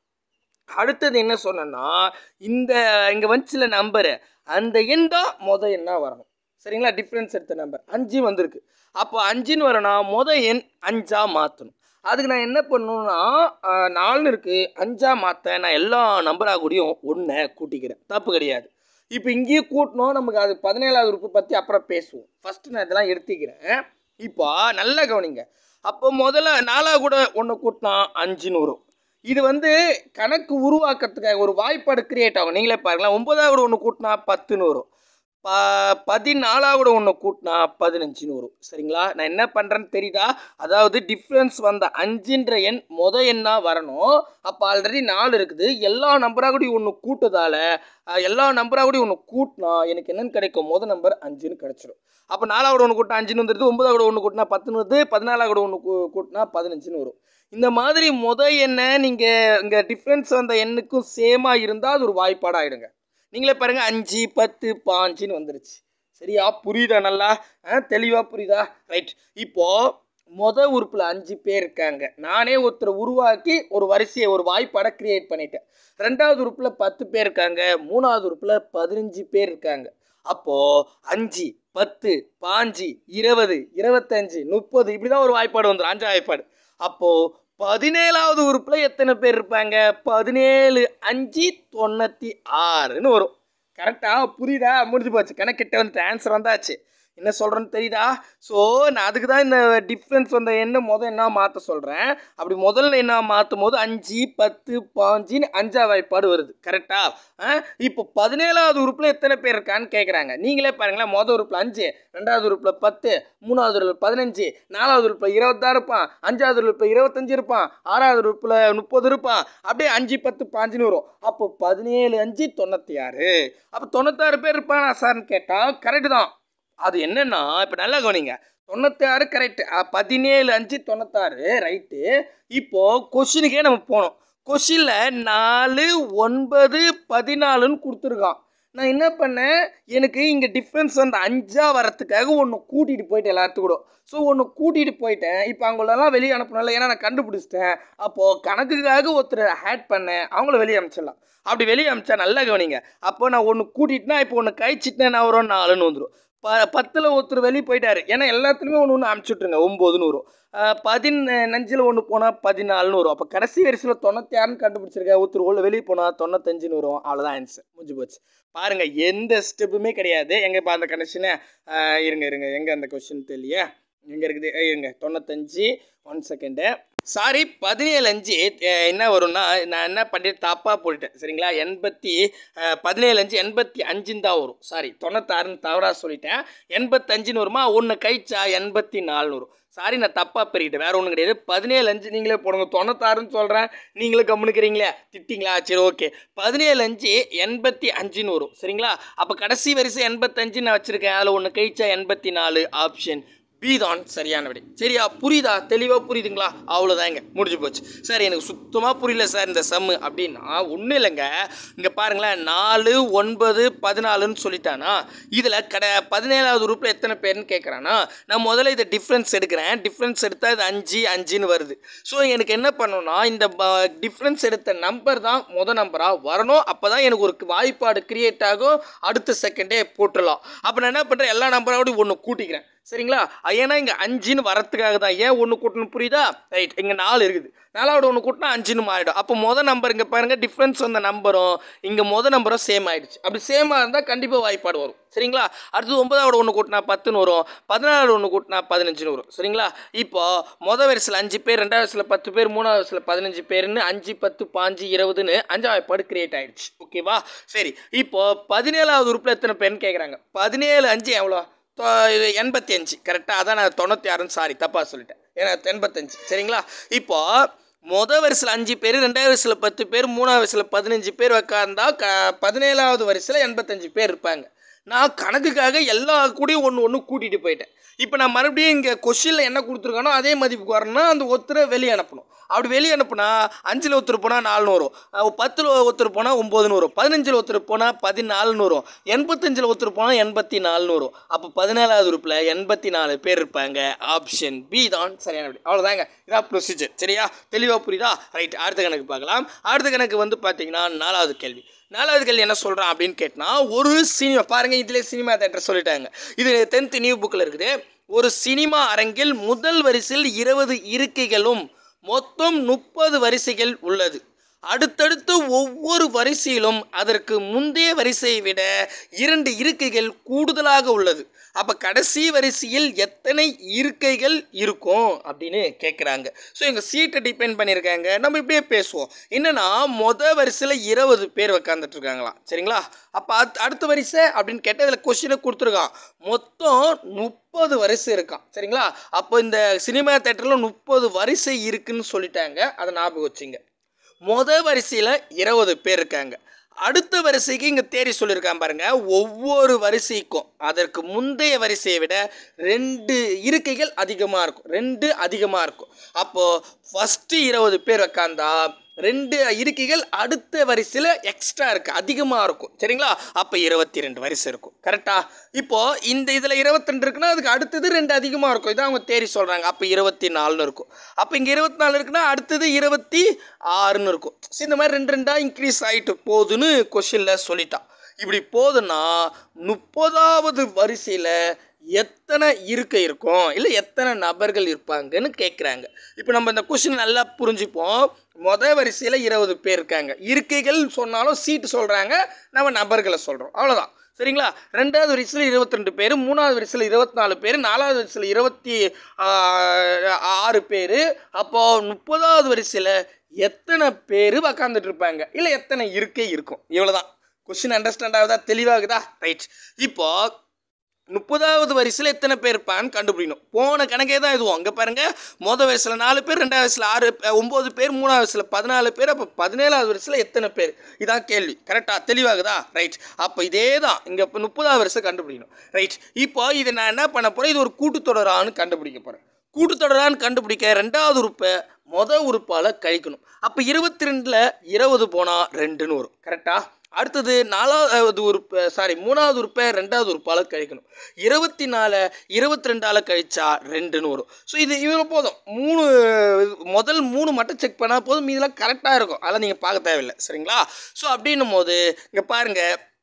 அடுத்தது என்ன சொன்னேன்னா இந்த இங்கே வந்துச்சுல நம்பரு அந்த எண் தான் மொதல் எண்ணாக வரணும் சரிங்களா டிஃப்ரென்ஸ் எடுத்த நம்பர் அஞ்சு வந்திருக்கு அப்போ அஞ்சுன்னு வரணும் மொதல் எண் அஞ்சாக மாற்றணும் அதுக்கு நான் என்ன பண்ணணும்னா ஆஹ், நாலுன்னு இருக்குது அஞ்சாக மாற்ற நான் எல்லா நம்பராக கூடயும் ஒன்றை கூட்டிக்கிறேன் தப்பு கிடையாது இப்போ இங்கேயே கூட்டணும் நமக்கு அது பதினேழாவது உறுப்பு பற்றி அப்புறம் பேசுவோம் ஃபஸ்ட்டு நான் இதெல்லாம் எடுத்துக்கிறேன் இப்போ நல்லா கவனிங்க அப்போ முதல்ல நாலாவது கூட ஒன்று கூட்டினா அஞ்சுன்னு வரும் இது வந்து கணக்கு உருவாக்கத்துக்காக ஒரு வாய்ப்பாடு கிரியேட் ஆகும் நீங்களே பாருங்களேன் ஒன்பதாவது கூட ஒன்று கூட்டினா பத்துன்னு வரும் ப பதினாலாவோட ஒன்று கூட்டினா பதினஞ்சுன்னு வரும் சரிங்களா நான் என்ன பண்ணுறேன்னு தெரியுதா அதாவது டிஃப்ரென்ஸ் வந்த அஞ்சுன்ற எண் மொத எண்ணாக வரணும் அப்போ ஆல்ரெடி நாலு இருக்குது எல்லா நம்பராக கூட ஒன்று கூட்டதால் அஹ், எல்லா நம்பராக கூட ஒன்று கூட்டினா எனக்கு என்னன்னு கிடைக்கும் மொதல் நம்பர் அஞ்சுன்னு கிடச்சிரும் அப்போ நாலாவோட ஒன்று கூட்டினா அஞ்சுன்னு வந்துடுது ஒன்பதாவது ஒன்று கூட்டினா பத்துன்னு வருது பதினாலாவோட ஒன்று கூட்டினா பதினஞ்சுன்னு வரும் இந்த மாதிரி முத எண்ணை நீங்கள் இங்கே டிஃப்ரென்ஸ் வந்த எண்ணுக்கும் சேமாக இருந்தால் அது ஒரு வாய்ப்பாடு ஆகிடுங்க நீங்களே பாருங்கள் அஞ்சு பத்து பாஞ்சுன்னு வந்துருச்சு சரியா புரியுதா நல்லா ஆ தெளிவாக புரியுதா ரைட் இப்போது மொத உறுப்பில் அஞ்சு பேர் இருக்காங்க நானே ஒருத்தரை உருவாக்கி ஒரு வரிசையை ஒரு வாய்ப்பாடை கிரியேட் பண்ணிட்டேன் ரெண்டாவது உறுப்பில் பத்து பேர் இருக்காங்க மூணாவது உறுப்பில் பதினஞ்சு பேர் இருக்காங்க அப்போது அஞ்சு பத்து பாஞ்சு இருபது இருபத்தஞ்சு முப்பது இப்படி தான் ஒரு வாய்ப்பாடு வந்துடும் அஞ்சு வாய்ப்பாடு அப்போது பதினேழாவது உறுப்பில் எத்தனை பேர் இருப்பாங்க பதினேழு அஞ்சு தொண்ணூற்றி ஆறுன்னு வரும் கரெக்டாக புரியுதா முடிஞ்சு போச்சு கணக்கிட்ட வந்து ஆன்சர் வந்தாச்சு என்ன சொல்கிறேன்னு தெரியுதா ஸோ நான் அதுக்கு தான் இந்த டிஃப்ரென்ஸ் வந்த எண்ணை முதல் என்ன மாற்ற சொல்கிறேன் அப்படி முதல்ல என்ன மாற்றும் போது அஞ்சு பத்து பாஞ்சுன்னு அஞ்சா வாய்ப்பாடு வருது கரெக்டாக இப்போ பதினேழாவது உறுப்பில் எத்தனை பேர் இருக்கான்னு கேட்குறாங்க நீங்களே பாருங்களேன் மொதல் உறுப்பில் அஞ்சு ரெண்டாவது உறுப்பில் பத்து மூணாவது உறுப்பில் பதினஞ்சு நாலாவது உறுப்பில் இருபத்தாறு இருப்பான் அஞ்சாவது உறுப்பில் இருபத்தஞ்சு இருப்பான் ஆறாவது உறுப்பில் முப்பது இருப்பான் அப்படியே அஞ்சு பத்து பாஞ்சுன்னு வரும் அப்போ பதினேழு அஞ்சு தொண்ணூற்றி ஆறு அப்போ தொண்ணூத்தாறு பேர் இருப்பானா சார்னு கேட்டால் கரெக்டு தான் அது என்னன்னா இப்போ நல்லா கவனிங்க தொண்ணூற்றி ஆறு கரெக்டு பதினேழு அஞ்சு தொண்ணூத்தாறு ரைட்டு இப்போது கொஷினுக்கே நம்ம போனோம் கொஷினில் நாலு ஒன்பது பதினாலுன்னு கொடுத்துருக்கான் நான் என்ன பண்ணேன் எனக்கு இங்கே டிஃப்ரென்ஸ் வந்து அஞ்சா வரத்துக்காக ஒன்று கூட்டிகிட்டு போயிட்டேன் எல்லாத்துக்கும் கூட ஸோ ஒன்று கூட்டிகிட்டு போயிட்டேன் இப்போ அவங்களெல்லாம் வெளியே அனுப்பணும்ல ஏன்னா நான் கண்டுபிடிச்சிட்டேன் அப்போது கணக்குக்காக ஒருத்தர் ஹேட் பண்ணேன் அவங்கள வெளியே அனுப்பிச்சிடலாம் அப்படி வெளியே அனுப்பிச்சா நல்லா கவனிங்க அப்போ நான் ஒன்று கூட்டிட்டுனா இப்போ ஒன்று கழிச்சிட்டேன் நான் வரும் நாலுன்னு வந்துடும் ப பத்தில் ஒருத்தர் வெளியே போயிட்டாரு ஏன்னா எல்லாத்துலேயுமே ஒன்று ஒன்று அனுப்பிச்சுட்ருங்க ஒம்போதுன்னு வரும் பதினஞ்சில் ஒன்று போனால் பதினாலுன்னு வரும் அப்போ கடைசி வரிசையில் தொண்ணூற்றி ஆறுன்னு கண்டுபிடிச்சிருக்க ஒருத்தர் உள்ள வெளியே போனால் தொண்ணூத்தஞ்சுன்னு வரும் அவ்வளோதான் ஆன்சர் முடிஞ்சு போச்சு பாருங்கள் எந்த ஸ்டெப்புமே கிடையாது எங்கே இப்போ அந்த கனெக்ஷனை இருங்க இருங்க எங்கே அந்த கொஷின் தெரியலையே எங்கே இருக்குது அஹ் இருங்க தொண்ணூத்தஞ்சு ஒன் செகண்டு சாரி பதினேழு அஞ்சு அஹ் என்ன வரும்னா நான் என்ன பண்ணிட்டு தப்பாக போட்டுட்டேன் சரிங்களா எண்பத்தி அஹ் பதினேழு அஞ்சு எண்பத்தி அஞ்சுன்னு தான் வரும் சாரி தொண்ணூத்தாறுன்னு தவறாக சொல்லிட்டேன் எண்பத்தஞ்சுன்னு வருமா ஒன்று கழிச்சா எண்பத்தி நாலுன்னு வரும் சாரி நான் தப்பாக பெருகிட்டேன் வேறு ஒன்றும் கிடையாது பதினேழு அஞ்சு நீங்களே போடுங்க தொண்ணூத்தாறுன்னு சொல்கிறேன் நீங்களே கம்முனுக்கிறீங்களே திட்டிங்களா சரி ஓகே பதினேழு அஞ்சு எண்பத்தி அஞ்சுன்னு வரும் சரிங்களா அப்போ கடைசி வரிசை எண்பத்தஞ்சு நான் வச்சுருக்கேன் அதில் ஒன்று கழிச்சா எண்பத்தி நாலு ஆப்ஷன் பி தான் சரியான விடை சரியா புரியுதா தெளிவாக புரியுதுங்களா அவ்வளோதாங்க முடிஞ்சு போச்சு சார் எனக்கு சுத்தமாக புரியல சார் இந்த சம்மு அப்படின்னா ஒன்றும் இல்லைங்க இங்கே பாருங்களேன் நாலு ஒன்பது பதினாலுன்னு சொல்லிட்டானா இதில் கடை பதினேழாவது உறுப்பில் எத்தனை பேர்னு கேட்குறானா நான் முதல்ல இதை டிஃப்ரென்ஸ் எடுக்கிறேன் டிஃப்ரென்ஸ் எடுத்தால் இது அஞ்சு அஞ்சுன்னு வருது ஸோ எனக்கு என்ன பண்ணணும்னா இந்த டிஃப்ரென்ஸ் எடுத்த நம்பர் தான் முத நம்பராக வரணும் அப்போ தான் எனக்கு ஒரு வாய்ப்பாடு கிரியேட் ஆகும் அடுத்த செகண்டே போட்டுடலாம் அப்போ நான் என்ன பண்ணுறேன் எல்லா நம்பரோடையும் ஒன்று கூட்டிக்கிறேன் சரிங்களா ஏன்னா இங்கே அஞ்சுன்னு வரத்துக்காக தான் ஏன் ஒன்று கூட்டணும் புரியுதா ரைட் இங்கே நாலு இருக்குது நாலாவோட ஒன்று கூட்டினா அஞ்சுன்னு மாறிடும் அப்போ மொதல் நம்பர் இங்கே பாருங்கள் டிஃப்ரென்ஸ் வந்த நம்பரும் இங்கே மொதல் நம்பரும் சேம் ஆயிடுச்சு அப்படி சேமாக இருந்தால் கண்டிப்பாக வாய்ப்பாடு வரும் சரிங்களா அடுத்தது ஒன்பதாவோட ஒன்று கூட்டினா பத்துன்னு வரும் பதினாலு ஒன்று கூட்டினா பதினஞ்சுன்னு வரும் சரிங்களா இப்போ மொதல் வரிசையில் அஞ்சு பேர் ரெண்டாவது வரிசையில் பத்து பேர் மூணாவது வரிசையில் பதினஞ்சு பேர்னு அஞ்சு பத்து பாஞ்சு இருபதுன்னு அஞ்சு வாய்ப்பாடு கிரியேட் ஆயிடுச்சு ஓகேவா சரி இப்போ பதினேழாவது உறுப்பில் எத்தனை பேர்னு கேட்குறாங்க பதினேழு அஞ்சு எவ்வளோ தொ- இது எண்பத்தி அஞ்சு கரெக்டாக அதான் நான் தொண்ணூற்றி ஆறுன்னு சாரி தப்பாக சொல்லிட்டேன் ஏன்னா எண்பத்தஞ்சு சரிங்களா இப்போ மொதல் வரிசையில் அஞ்சு பேர் ரெண்டாவது வரிசையில் பத்து பேர் மூணாவது வரிசையில் பதினஞ்சு பேர் உக்காந்தா க பதினேழாவது வரிசையில் எண்பத்தஞ்சு பேர் இருப்பாங்க நான் கணக்குக்காக எல்லா கூடயும் ஒன்று ஒன்று கூட்டிகிட்டு போயிட்டேன் இப்போ நான் மறுபடியும் இங்கே கொஷினில் என்ன கொடுத்துருக்கானோ அதே மதிப்புக்கு வரணும்னா அந்த ஒருத்தரை வெளியே அனுப்பணும் அப்படி வெளியே அனுப்புனா அஞ்சில் ஒருத்தர் போனால் நாலுன்னு வரும் அஹ் பத்தில் ஒருத்தர் போனால் ஒம்போதுன்னு வரும் பதினஞ்சில் ஒருத்தர் போனால் பதினாலுன்னு வரும் எண்பத்தஞ்சில் ஒருத்தர் போனால் எண்பத்தி நாலுன்னு வரும் அப்போ பதினேழாவது உறுப்பில் எண்பத்தி நாலு பேர் இருப்பாங்க ஆப்ஷன் பி தான் சரியான விடை அவ்வளோதாங்க இதான் ப்ரொசீஜர் சரியா தெளிவாக புரியுதா ரைட் அடுத்த கணக்கு பார்க்கலாம் அடுத்த கணக்கு வந்து பார்த்தீங்கன்னா நாலாவது கேள்வி நாலாவது கேள்வி என்ன சொல்கிறான் அப்படின்னு கேட்டினா ஒரு சினிமா பாருங்கள் இதிலே சினிமா தேட்டர் சொல்லிட்டாங்க இது டென்த் நியூ புக்கில் இருக்குது ஒரு சினிமா அரங்கில் முதல் வரிசையில் இருபது இருக்கைகளும் மொத்தம் முப்பது வரிசைகள் உள்ளது அடுத்தடுத்து ஒவ்வொரு வரிசையிலும் அதற்கு முந்தைய வரிசையை விட இரண்டு இருக்கைகள் கூடுதலாக உள்ளது அப்போ கடைசி வரிசையில் எத்தனை இருக்கைகள் இருக்கும் அப்படின்னு கேட்குறாங்க ஸோ எங்கள் சீட்டை டிபெண்ட் பண்ணியிருக்காங்க நம்ம இப்படியே பேசுவோம் என்னன்னா மொத வரிசையில் இருபது பேர் உக்காந்துட்டு இருக்காங்களாம் சரிங்களா அப்போ அடுத்த அடுத்த வரிசை அப்படின்னு கேட்டால் இதில் கொஸ்டினை கொடுத்துருக்கான் மொத்தம் முப்பது வரிசை இருக்கான் சரிங்களா அப்போ இந்த சினிமா தேட்டரில் முப்பது வரிசை இருக்குன்னு சொல்லிட்டாங்க அதை ஞாபகம் வச்சுங்க மொத வரிசையில் இருபது பேர் இருக்காங்க அடுத்த வரிசைக்கு இங்கே தேடி சொல்லியிருக்கான் பாருங்க ஒவ்வொரு வரிசைக்கும் அதற்கு முந்தைய வரிசையை விட ரெண்டு இருக்கைகள் அதிகமாக இருக்கும் ரெண்டு அதிகமாக இருக்கும் அப்போது ஃபஸ்ட்டு இருபது பேர் உக்காந்தா ரெண்டு இருக்கைகள் அடுத்த வரிசையில் எக்ஸ்ட்ரா இருக்குது அதிகமாக இருக்கும் சரிங்களா அப்போ இருபத்தி ரெண்டு வரிசை இருக்கும் கரெக்டா இப்போது இந்த இதில் இருபத்திரெண்டு இருக்குன்னா அதுக்கு அடுத்தது ரெண்டு அதிகமாக இருக்கும் இதான் அவங்க தேடி சொல்கிறாங்க அப்போ இருபத்தி நாலுன்னு இருக்கும் அப்போ இங்கே இருபத்தி நாலு இருக்குன்னா அடுத்தது இருபத்தி ஆறுன்னு இருக்கும் சரி இந்த மாதிரி ரெண்டு ரெண்டாக இன்க்ரீஸ் ஆகிட்டு போகுதுன்னு கொஷினில் சொல்லிட்டான் இப்படி போகுதுன்னா முப்பதாவது வரிசையில் எத்தனை இருக்கை இருக்கும் இல்லை எத்தனை நபர்கள் இருப்பாங்கன்னு கேட்குறாங்க இப்போ நம்ம இந்த கொஷின் நல்லா புரிஞ்சுப்போம் மொதல் வரிசையில் இருபது பேர் இருக்காங்க இருக்கைகள் சொன்னாலும் சீட்டு சொல்கிறாங்க நம்ம நபர்களை சொல்கிறோம் அவ்வளோதான் சரிங்களா ரெண்டாவது வரிசையில் இருபத்தி ரெண்டு பேர் மூணாவது வரிசையில் இருபத்தி நாலு பேர் நாலாவது வரிசையில் இருபத்தி ஆறு பேர் அப்போது முப்பதாவது வரிசையில் எத்தனை பேர் உக்காந்துட்டு இருப்பாங்க இல்லை எத்தனை இருக்கை இருக்கும் இவ்வளோதான் கொஷின் அண்டர்ஸ்டாண்ட் ஆகுதா தெளிவாகுதா ரைட் இப்போ முப்பதாவது வரிசையில் எத்தனை பேர் இருப்பான்னு கண்டுபிடிக்கணும் போன கணக்கே தான் இதுவும் அங்கே பாருங்கள் மொதல் வயசில் நாலு பேர் ரெண்டாவது வயசில் ஆறு பே- ஒம்பது பேர் மூணாவது வயசில் பதினாலு பேர் அப்போ பதினேழாவது வயசில் எத்தனை பேர் இதான் கேள்வி கரெக்டாக தெளிவாகுதா ரைட் அப்போ இதே தான் இங்கே இப்போ முப்பதாவது வரிசை கண்டுபிடிக்கணும் ரைட் இப்போ இதை நான் என்ன பண்ண போகிறேன் இது ஒரு கூட்டுத்தொடரான்னு கண்டுபிடிக்க போகிறேன் கூட்டுத்தொடரான்னு கண்டுபிடிக்க ரெண்டாவது உறுப்பை மொதல் உறுப்பால் கழிக்கணும் அப்போ இருபத்தி ரெண்டில் இருபது போனால் ரெண்டுன்னு வரும் கரெக்டாக அடுத்தது நாலாவது உறுப்பு சாரி மூணாவது உறுப்பை ரெண்டாவது உறுப்பால் கழிக்கணும் இருபத்தி நாலு இருபத்தி ரெண்டால் கழிச்சா ரெண்டுன்னு வரும் ஸோ இது இவ்வளோ போதும் மூணு முதல் மூணு மட்டும் செக் பண்ணால் போதும் இதெல்லாம் கரெக்டாக இருக்கும் அதெல்லாம் நீங்கள் பார்க்க தேவையில்லை சரிங்களா ஸோ அப்படின்னும் போது இங்கே பாருங்கள்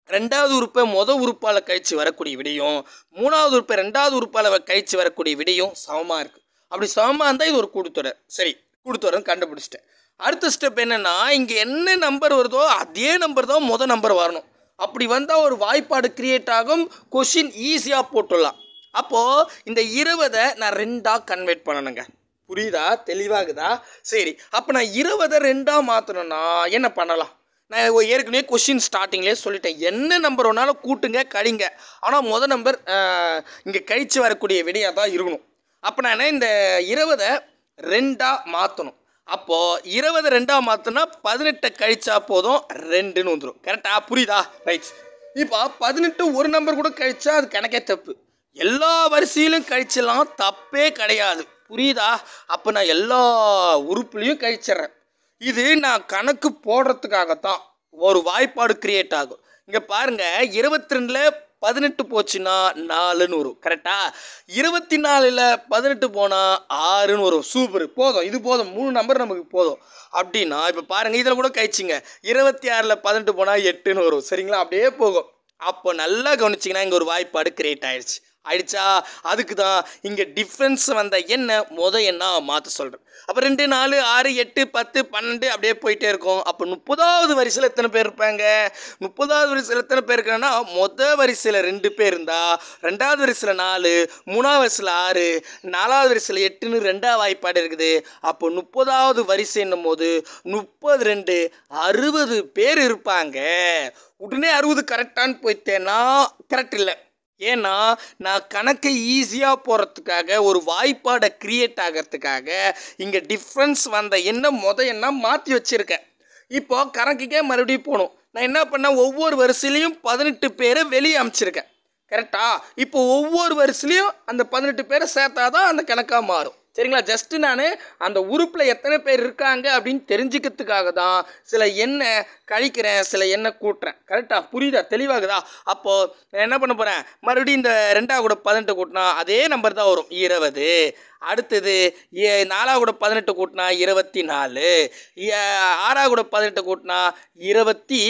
ரெண்டாவது உறுப்பை மொத உறுப்பால் கழித்து வரக்கூடிய விடையும் மூணாவது உறுப்பை ரெண்டாவது உறுப்பால் கழித்து வரக்கூடிய விடையும் சமமாக இருக்குது அப்படி சமமாக இருந்தால் இது ஒரு கூடுத்தொடர் சரி கூடுத்தொடர்னு கண்டுபிடிச்சிட்டேன் அடுத்த ஸ்டெப் என்னென்னா இங்கே என்ன நம்பர் வருதோ அதே நம்பர் தான் மொதல் நம்பர் வரணும் அப்படி வந்தால் ஒரு வாய்ப்பாடு கிரியேட் ஆகும் கொஷின் ஈஸியாக போட்டுடலாம் அப்போது இந்த இருபதை நான் ரெண்டாக கன்வெர்ட் பண்ணணுங்க புரியுதா தெளிவாகுதா சரி அப்போ நான் இருபதை ரெண்டாக மாற்றணும்னா என்ன பண்ணலாம் நான் ஒ- ஏற்கனவே கொஷின் ஸ்டார்டிங்லேயே சொல்லிட்டேன் என்ன நம்பர் வேணாலும் கூட்டுங்க கழிங்க ஆனால் முத நம்பர் இங்கே கழிச்சு வரக்கூடிய விடையாக தான் இருக்கணும் அப்போ நான் இந்த இருபதை ரெண்டாக மாற்றணும் அப்போது இருபது ரெண்டாக மாற்றினா பதினெட்டை கழிச்சா போதும் ரெண்டுன்னு வந்துடும் கரெக்டா புரியுதா ரைட் இப்போ பதினெட்டு ஒரு நம்பர் கூட கழிச்சா அது கணக்கே தப்பு எல்லா வரிசையிலும் கழிச்சலாம் தப்பே கிடையாது புரியுதா அப்போ நான் எல்லா உறுப்புலையும் கழிச்சிடுறேன் இது நான் கணக்கு போடுறதுக்காகத்தான் ஒரு வாய்ப்பாடு கிரியேட் ஆகும் இங்கே பாருங்க இருபத்தி ரெண்டில் பதினெட்டு போச்சுன்னா நாலுன்னு வரும் கரெக்டா இருபத்தி நாலில் பதினெட்டு போனால் ஆறுன்னு வரும் சூப்பர் போதும் இது போதும் மூணு நம்பர் நமக்கு போதும் அப்படின்னா இப்போ பாருங்கள் இதில் கூட கழிச்சிங்க இருபத்தி ஆறில் பதினெட்டு போனால் எட்டுன்னு வரும் சரிங்களா அப்படியே போகும் அப்போ நல்லா கவனிச்சிங்கன்னா இங்கே ஒரு வாய்ப்பாடு கிரியேட் ஆயிடுச்சு ஆயிடுச்சா அதுக்கு தான் இங்கே டிஃப்ரென்ஸ் வந்த எண்ண முத எண்ணா மாற்ற சொல்கிறேன் அப்போ ரெண்டு நாலு ஆறு எட்டு பத்து பன்னெண்டு அப்படியே போயிட்டே இருக்கும் அப்போ முப்பதாவது வரிசையில் எத்தனை பேர் இருப்பாங்க முப்பதாவது வரிசையில் எத்தனை பேர் இருக்காங்கன்னா மொத வரிசையில் ரெண்டு பேர் இருந்தா ரெண்டாவது வரிசையில் நாலு மூணாவது வரிசையில் ஆறு நாலாவது வரிசையில் எட்டுன்னு ரெண்டாவது வாய்ப்பாடு இருக்குது அப்போ முப்பதாவது வரிசைன்னும் போது முப்பது ரெண்டு அறுபது பேர் இருப்பாங்க உடனே அறுபது கரெக்டான்னு போயிட்டேன்னா கரெக்ட் இல்லை ஏன்னா நான் கணக்கை ஈஸியாக போகிறதுக்காக ஒரு வாய்ப்பாடை கிரியேட் ஆகிறதுக்காக இங்கே டிஃப்ரென்ஸ் வந்த எண்ணம் மொத எண்ணம் மாற்றி வச்சுருக்கேன் இப்போ கணக்குக்கே மறுபடியும் போகணும் நான் என்ன பண்ணேன் ஒவ்வொரு வரிசையிலையும் பதினெட்டு பேரை வெளியே அனுப்பிச்சிருக்கேன் கரெக்டா இப்போ ஒவ்வொரு வரிசையிலையும் அந்த பதினெட்டு பேரை சேர்த்தாதான் அந்த கணக்காக மாறும் சரிங்களா ஜஸ்ட்டு நான் அந்த உறுப்பில் எத்தனை பேர் இருக்காங்க அப்படின்னு தெரிஞ்சுக்கிறதுக்காக தான் சில எண்ணெய் கழிக்கிறேன் சில எண்ணெய் கூட்டுறேன் கரெக்டா புரியுதா தெளிவாகுதா அப்போது நான் என்ன பண்ண போகிறேன் மறுபடியும் இந்த ரெண்டாவது கூட பதினெட்டு கூட்டினா அதே நம்பர் தான் வரும் இருபது அடுத்தது ஏ நாலாவது கூட பதினெட்டு கூட்டினா இருபத்தி நாலு ஏ- ஆறாவது கூட பதினெட்டு கூட்டினா இருபத்தி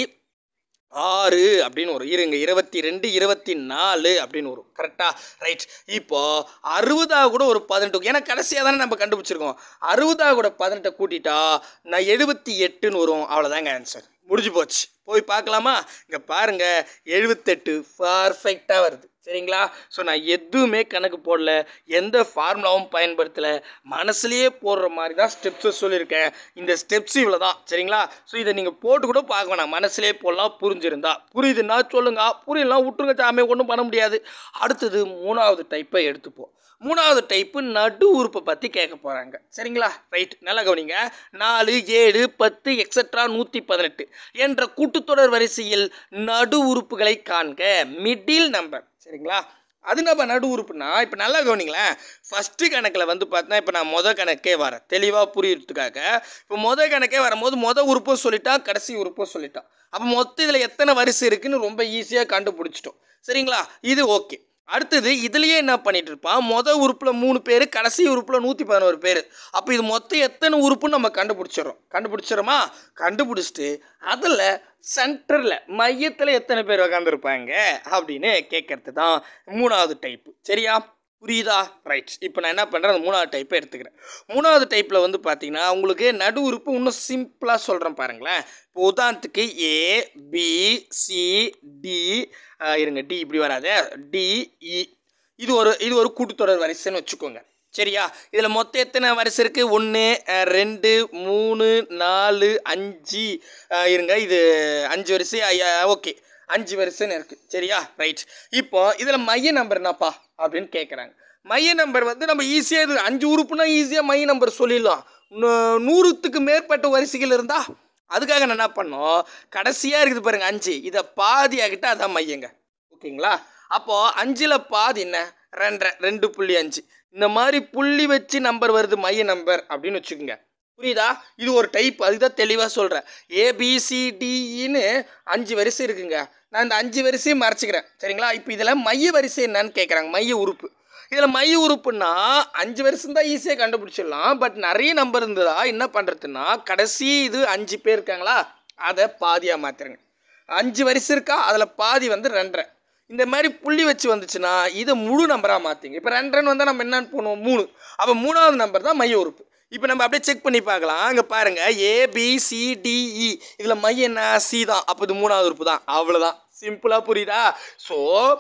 ஆறு அப்படின்னு வரும் இருங்க இருபத்தி ரெண்டு இருபத்தி நாலு அப்படின்னு வரும் கரெக்டா ரைட் இப்போ அறுபதாக கூட ஒரு பதினெட்டு ஏன்னா கடைசியாக தானே நம்ம கண்டுபிடிச்சிருக்கோம் அறுபதாக கூட பதினெட்டை கூட்டிட்டா நான் எழுபத்தி எட்டுன்னு வரும் அவ்வளோதாங்க ஆன்சர் முடிஞ்சு போச்சு போய் பார்க்கலாமா இங்கே பாருங்க எழுபத்தெட்டு பர்ஃபெக்டாக வருது சரிங்களா ஸோ நான் எதுவுமே கணக்கு போடல எந்த ஃபார்முலாவும் பயன்படுத்தலை மனசுலேயே போடுற மாதிரி தான் ஸ்டெப்ஸை சொல்லியிருக்கேன் இந்த ஸ்டெப்ஸ் இவ்வளோ தான் சரிங்களா ஸோ இதை நீங்கள் போட்டு கூட பார்க்க வேணாம் மனசுலேயே போடலாம் புரிஞ்சிருந்தா புரியுதுன்னா சொல்லுங்க புரியலாம் விட்டுருங்க சாமி ஒன்றும் பண்ண முடியாது அடுத்தது மூணாவது டைப்பை எடுத்துப்போம் மூணாவது டைப்பு நடு உறுப்பை பற்றி கேட்க போகிறாங்க சரிங்களா ரைட் நல்லா கவனிங்க நாலு ஏழு பத்து எக்ஸட்ரா நூற்றி பதினெட்டு என்ற கூட்டுத்தொடர் வரிசையில் நடு உறுப்புகளை காண்க மிடில் நம்பர் சரிங்களா அது நம்ம நடு உறுப்புனா இப்போ நல்லா கவனிங்களேன் ஃபஸ்ட்டு கணக்கில் வந்து பார்த்தா இப்போ நான் மொதல் கணக்கே வரேன் தெளிவாக புரியறதுக்காக இப்போ மொதல் கணக்கே வரும்போது மொதல் உறுப்பும் சொல்லிட்டான் கடைசி உறுப்பும் சொல்லிட்டான் அப்போ மொத்தம் இதில் எத்தனை வரிசை இருக்குன்னு ரொம்ப ஈஸியாக கண்டுபிடிச்சிட்டோம் சரிங்களா இது ஓகே அடுத்தது இதுலயே என்ன பண்ணிட்டு இருப்பான் மொதல் உறுப்பில் மூணு பேர் கடைசி உறுப்பில் நூற்றி பதினோரு பேர் அப்போ இது மொத்தம் எத்தனை உறுப்புன்னு நம்ம கண்டுபிடிச்சிடறோம் கண்டுபிடிச்சிடறோமா கண்டுபிடிச்சிட்டு அதில் சென்டரில் மையத்தில் எத்தனை பேர் உக்காந்துருப்பாங்க அப்படின்னு கேட்கறது தான் மூணாவது டைப்பு சரியா புரியுதா ரைட் இப்போ நான் என்ன பண்ணுறேன் அந்த மூணாவது டைப்பை எடுத்துக்கிறேன் மூணாவது டைப்பில் வந்து பார்த்தீங்கன்னா உங்களுக்கு நடு உறுப்பு இன்னும் சிம்பிளாக சொல்கிறேன் பாருங்களேன் இப்போ உதாரணத்துக்கு ஏ பி சி டி இருங்க டி இப்படி வராது டி இ இது ஒரு இது ஒரு கூட்டுத்தொடர் வரிசைன்னு வச்சுக்கோங்க சரியா இதில் மொத்தம் எத்தனை வரிசை இருக்குது ஒன்று ரெண்டு மூணு நாலு அஞ்சு அஹ், இருங்க இது அஞ்சு வரிசை ஓகே அஞ்சு வரிசைன்னு இருக்குது சரியா ரைட் இப்போ இதில் மைய நம்பர் என்னப்பா அப்படின்னு கேட்குறாங்க மைய நம்பர் வந்து நம்ம ஈஸியாக இது அஞ்சு உறுப்புனா ஈஸியாக மைய நம்பர் சொல்லிடலாம் நூ- நூறுத்துக்கு மேற்பட்ட வரிசைகள் இருந்தா அதுக்காக நான் என்ன பண்ணோம் கடைசியாக இருக்குது பாருங்க அஞ்சு இதை பாதி ஆகிட்டா அதான் மையங்க ஓகேங்களா அப்போது அஞ்சில் பாதி என்ன ரெண்டரை ரெண்டு புள்ளி அஞ்சு இந்த மாதிரி புள்ளி வச்சு நம்பர் வருது மைய நம்பர் அப்படின்னு வச்சுக்கோங்க புரியுதா இது ஒரு டைப் அதுதான் தெளிவாக சொல்கிறேன் ஏபிசிடின்னு அஞ்சு வரிசை இருக்குங்க நான் இந்த அஞ்சு வரிசையும் மறைச்சிக்கிறேன் சரிங்களா இப்போ இதில் மைய வரிசை என்னன்னு கேட்குறாங்க மைய உறுப்பு இதில் மைய உறுப்புன்னா அஞ்சு வருஷம் தான் ஈஸியாக கண்டுபிடிச்சிடலாம் பட் நிறைய நம்பர் இருந்ததா என்ன பண்ணுறதுன்னா கடைசி இது அஞ்சு பேர் இருக்காங்களா அதை பாதியாக மாற்றுறேங்க அஞ்சு வரிசை இருக்கா அதில் பாதி வந்து ரெண்டரை இந்த மாதிரி புள்ளி வச்சு வந்துச்சுன்னா இதை முழு நம்பராக மாற்றிங்க இப்போ ரெண்டரைன்னு வந்தால் நம்ம என்னன்னு பண்ணுவோம் மூணு அப்போ மூணாவது நம்பர் தான் மைய உறுப்பு இப்போ நம்ம அப்படியே செக் பண்ணி பார்க்கலாம் அங்கே பாருங்கள் ஏபிசிடிஇ இதில் மைய என்ன சி தான் அப்போ இது மூணாவது உறுப்பு தான் அவ்வளோதான் சிம்பிளாக புரியுதா ஸோ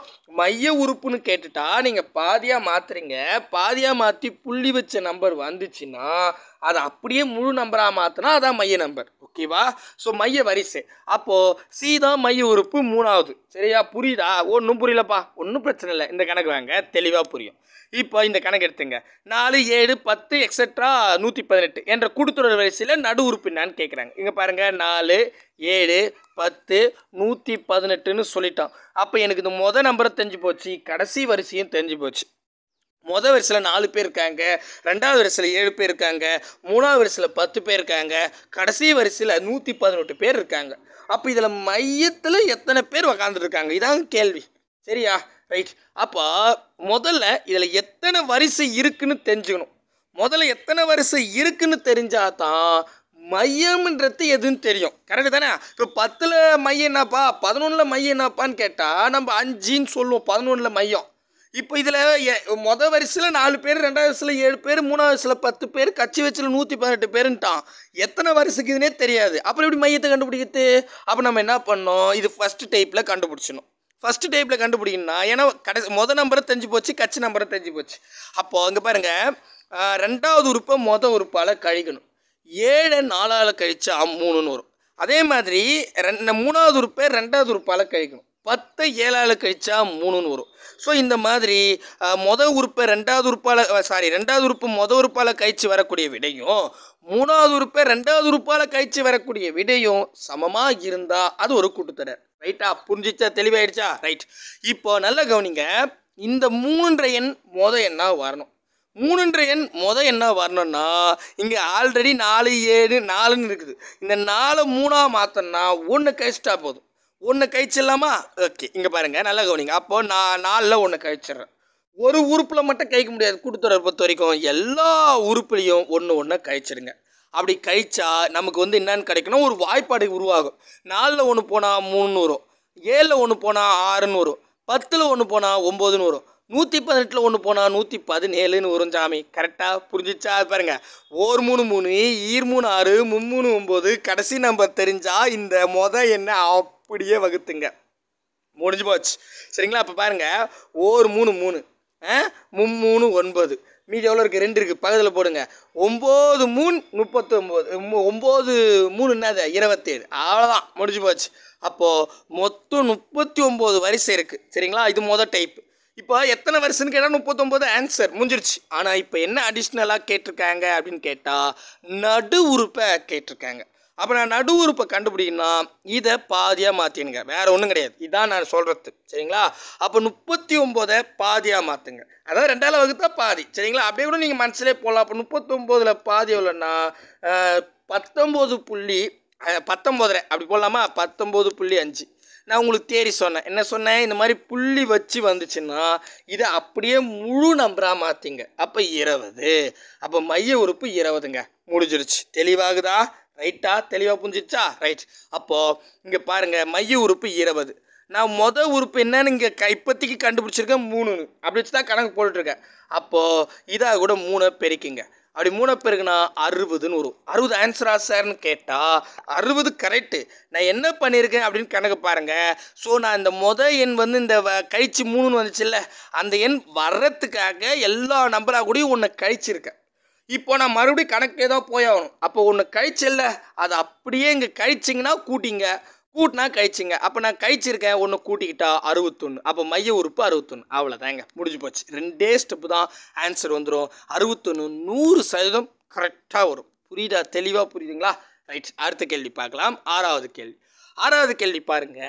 மைய உறுப்புன்னு கேட்டுட்டா நீங்கள் பாதியாக மாற்றுறீங்க பாதியாக மாற்றி புள்ளி வச்ச நம்பர் வந்துச்சுன்னா அதை அப்படியே முழு நம்பராக மாற்றினா அதான் மைய நம்பர் ஓகேவா ஸோ மைய வரிசை அப்போது சி தான் மைய உறுப்பு மூணாவது சரியா புரியுதா ஒன்றும் புரியலப்பா ஒன்றும் பிரச்சனை இல்லை இந்த கணக்கு வாங்க தெளிவாக புரியும் இப்போ இந்த கணக்கு எடுத்துங்க நாலு ஏழு பத்து எக்ஸெட்ரா நூற்றி பதினெட்டு என்ற கூட்டுத்தொடர் வரிசையில் நடு உறுப்பு என்னான்னு கேட்குறாங்க இங்கே பாருங்கள் நாலு ஏழு பத்து நூற்றி பதினெட்டுன்னு சொல்லிட்டோம் அப்போ எனக்கு இந்த மொதல் நம்பரை தெரிஞ்சு போச்சு கடைசி வரிசையும் தெரிஞ்சு போச்சு மொதல் வரிசையில் நாலு பேர் இருக்காங்க ரெண்டாவது வரிசையில் ஏழு பேர் இருக்காங்க மூணாவது வரிசையில் பத்து பேர் இருக்காங்க கடைசி வரிசையில் நூற்றி பதினெட்டு பேர் இருக்காங்க அப்போ இதில் மையத்தில் எத்தனை பேர் உக்காந்துருக்காங்க இதாங்க கேள்வி சரியா ரைட் அப்போ முதல்ல இதில் எத்தனை வரிசை இருக்குன்னு தெரிஞ்சுக்கணும் முதல்ல எத்தனை வரிசை இருக்குன்னு தெரிஞ்சால் தான் மையம்ன்றது எதுன்னு தெரியும் கரெக்டு தானே இப்போ பத்தில் மையம் என்னப்பா பதினொன்றில் மையம் என்னப்பான்னு கேட்டால் நம்ம அஞ்சுன்னு சொல்லுவோம் பதினொன்றில் மையம் இப்போ இதில் மொதல் வரிசையில் நாலு பேர் ரெண்டாவது வரிசையில் ஏழு பேர் மூணாவது வரிசையில் பத்து பேர் கட்சி வச்சில் நூற்றி பதினெட்டு பேருன்ட்டான் எத்தனை வரிசைக்கு இதுனே தெரியாது அப்புறம் எப்படி மையத்தை கண்டுபிடிக்கிறது அப்போ நம்ம என்ன பண்ணோம் இது ஃபஸ்ட்டு டைப்பில் கண்டுபிடிச்சணும் ஃபஸ்ட்டு டைப்பில் கண்டுபிடிக்கணும்னா ஏன்னா கடைசி மொதல் நம்பரை தெரிஞ்சு போச்சு கட்சி நம்பரை தெரிஞ்சு போச்சு அப்போது அங்கே பாருங்கள் ரெண்டாவது உறுப்பை மொதல் உறுப்பால் கழிக்கணும் ஏழை நாலால் கழிச்சா மூணுன்னு வரும் அதே மாதிரி ரெண்டு மூணாவது உறுப்பை ரெண்டாவது உறுப்பால் கழிக்கணும் பத்தை ஏழால் கழிச்சா மூணுன்னு வரும் ஸோ இந்த மாதிரி அஹ், மொத உறுப்பை ரெண்டாவது உறுப்பால் சாரி ரெண்டாவது உறுப்பு மொத உறுப்பால் கழிச்சு வரக்கூடிய விடையும் மூணாவது உறுப்பை ரெண்டாவது உறுப்பால் கழிச்சு வரக்கூடிய விடையும் சமமாக இருந்தால் அது ஒரு கூட்டுத்தொடர் ரைட்டா புரிஞ்சிச்சா தெளிவாயிடுச்சா ரைட் இப்போ நல்ல கவனிங்க இந்த மூணுன்ற எண் மொத எண்ணா வரணும் மூணுன்ற எண் மொத என்ன வரணும்னா இங்கே ஆல்ரெடி நாலு ஏழு நாலுன்னு இருக்குது இந்த நாலு மூணாக மாற்றோம்னா ஒன்று கழிச்சிட்டா போதும் ஒன்று கழிச்சிடலாமா ஓகே இங்கே பாருங்கள் நல்லா கவனிங்க அப்போ நான் நாலில் ஒன்று கழிச்சிடுறேன் ஒரு உறுப்பில் மட்டும் கழிக்க முடியாது கூட்டுத்தொடர் பொறுத்த வரைக்கும் எல்லா உறுப்புலையும் ஒன்று ஒன்று கழிச்சிடுங்க அப்படி கழிச்சா நமக்கு வந்து என்னன்னு கிடைக்கணும் ஒரு வாய்ப்பாடு உருவாகும் நாலில் ஒன்று போனால் மூணுன்னு வரும் ஏழில் ஒன்று போனால் ஆறுன்னு வரும் பத்தில் ஒன்று போனால் ஒம்போதுன்னு வரும் நூற்றி பதினெட்டில் ஒன்று போனால் நூற்றி பதினேழுன்னு வரும் சாமி கரெக்டாக புரிஞ்சிச்சா அது பாருங்க ஓர் மூணு மூணு ஈர் மூணு ஆறு மும்மூணு ஒம்பது கடைசி நம்பர் தெரிஞ்சா இந்த மொத என்ன அப்படியே வகுத்துங்க முடிஞ்சு போச்சு சரிங்களா அப்போ பாருங்க ஓர் மூணு மூணு ஆ மும்மூணு ஒன்பது மீதி எவ்வளோ இருக்குது ரெண்டு இருக்குது பக்கத்தில் போடுங்க ஒம்பது மூணு முப்பத்தொம்போது ஒம்பது மூணு என்னது இருபத்தேழு அவ்வளோதான் முடிஞ்சு போச்சு அப்போது மொத்தம் முப்பத்தி ஒம்பது வரிசை இருக்குது சரிங்களா இது மொதல் டைப் இப்போ எத்தனை வருஷம்னு கேட்டால் முப்பத்தொம்போது ஆன்சர் முடிஞ்சிருச்சு ஆனால் இப்போ என்ன அடிஷ்னலாக கேட்டிருக்காங்க அப்படின்னு கேட்டால் நடு உறுப்பை கேட்டிருக்காங்க அப்போ நான் நடு உறுப்பை கண்டுபிடிக்கணும்னா இதை பாதியாக மாற்றினுங்க வேற ஒன்றும் கிடையாது இதான் நான் சொல்கிறது சரிங்களா அப்போ முப்பத்தி ஒம்போதை பாதியாக மாற்றுங்க அதாவது ரெண்டாவது வகுத்தா பாதி சரிங்களா அப்படியே கூட நீங்கள் மனசுலேயே போடலாம் அப்போ முப்பத்தொம்போதில் பாதி எவ்வளோன்னா அஹ், பத்தொம்போது புள்ளி அஹ், பத்தொம்போதரை அப்படி போடலாமா பத்தொம்போது புள்ளி அஞ்சு நான் உங்களுக்கு தேரி சொன்னேன் என்ன சொன்னேன் இந்த மாதிரி புள்ளி வச்சு வந்துச்சுன்னா இதை அப்படியே முழு நம்பராக மாற்றிங்க அப்போ இருபது அப்போ மைய உறுப்பு இருபதுங்க முடிஞ்சிருச்சு தெளிவாகுதா ரைட்டா தெளிவாக புரிஞ்சிச்சா ரைட் அப்போது இங்கே பாருங்கள் மைய உறுப்பு இருபது நான் மொத உறுப்பு என்னன்னு இங்கே க இப்போதைக்கு கண்டுபிடிச்சிருக்கேன் மூணுன்னு அப்படி வச்சு தான் கணக்கு போட்டுட்ருக்கேன் அப்போது இதாக கூட மூணை பெருக்கிங்க அப்படி மூணை பெருக்குனா அறுபதுன்னு வரும் அறுபது ஆன்சரா சார்னு கேட்டால் அறுபது கரெக்டு நான் என்ன பண்ணியிருக்கேன் அப்படின்னு கணக்கு பாருங்கள் ஸோ நான் இந்த மொத எண் வந்து இந்த வ- கழிச்சு மூணுன்னு வந்துச்சுல்ல அந்த எண் வர்றதுக்காக எல்லா நம்பராக கூடயும் ஒன்று கழிச்சிருக்கேன் இப்போ நான் மறுபடியும் கணக்கே தான் போயாகணும் அப்போ ஒன்று கழிச்சல்ல அதை அப்படியே இங்கே கழிச்சிங்கன்னா கூட்டிங்க கூட்டினா கழிச்சிங்க அப்போ நான் கழிச்சிருக்கேன் ஒன்று கூட்டிக்கிட்டா அறுபத்தொன்று அப்போ மைய உறுப்பு அறுபத்தொன்று அவ்வளோதாங்க முடிஞ்சு போச்சு ரெண்டே ஸ்டெப்பு தான் ஆன்சர் வந்துடும் அறுபத்தொன்று நூறு சதவீதம் கரெக்டாக வரும் புரியுதா தெளிவாக புரியுதுங்களா ரைட் அடுத்த கேள்வி பார்க்கலாம் ஆறாவது கேள்வி ஆறாவது கேள்வி பாருங்க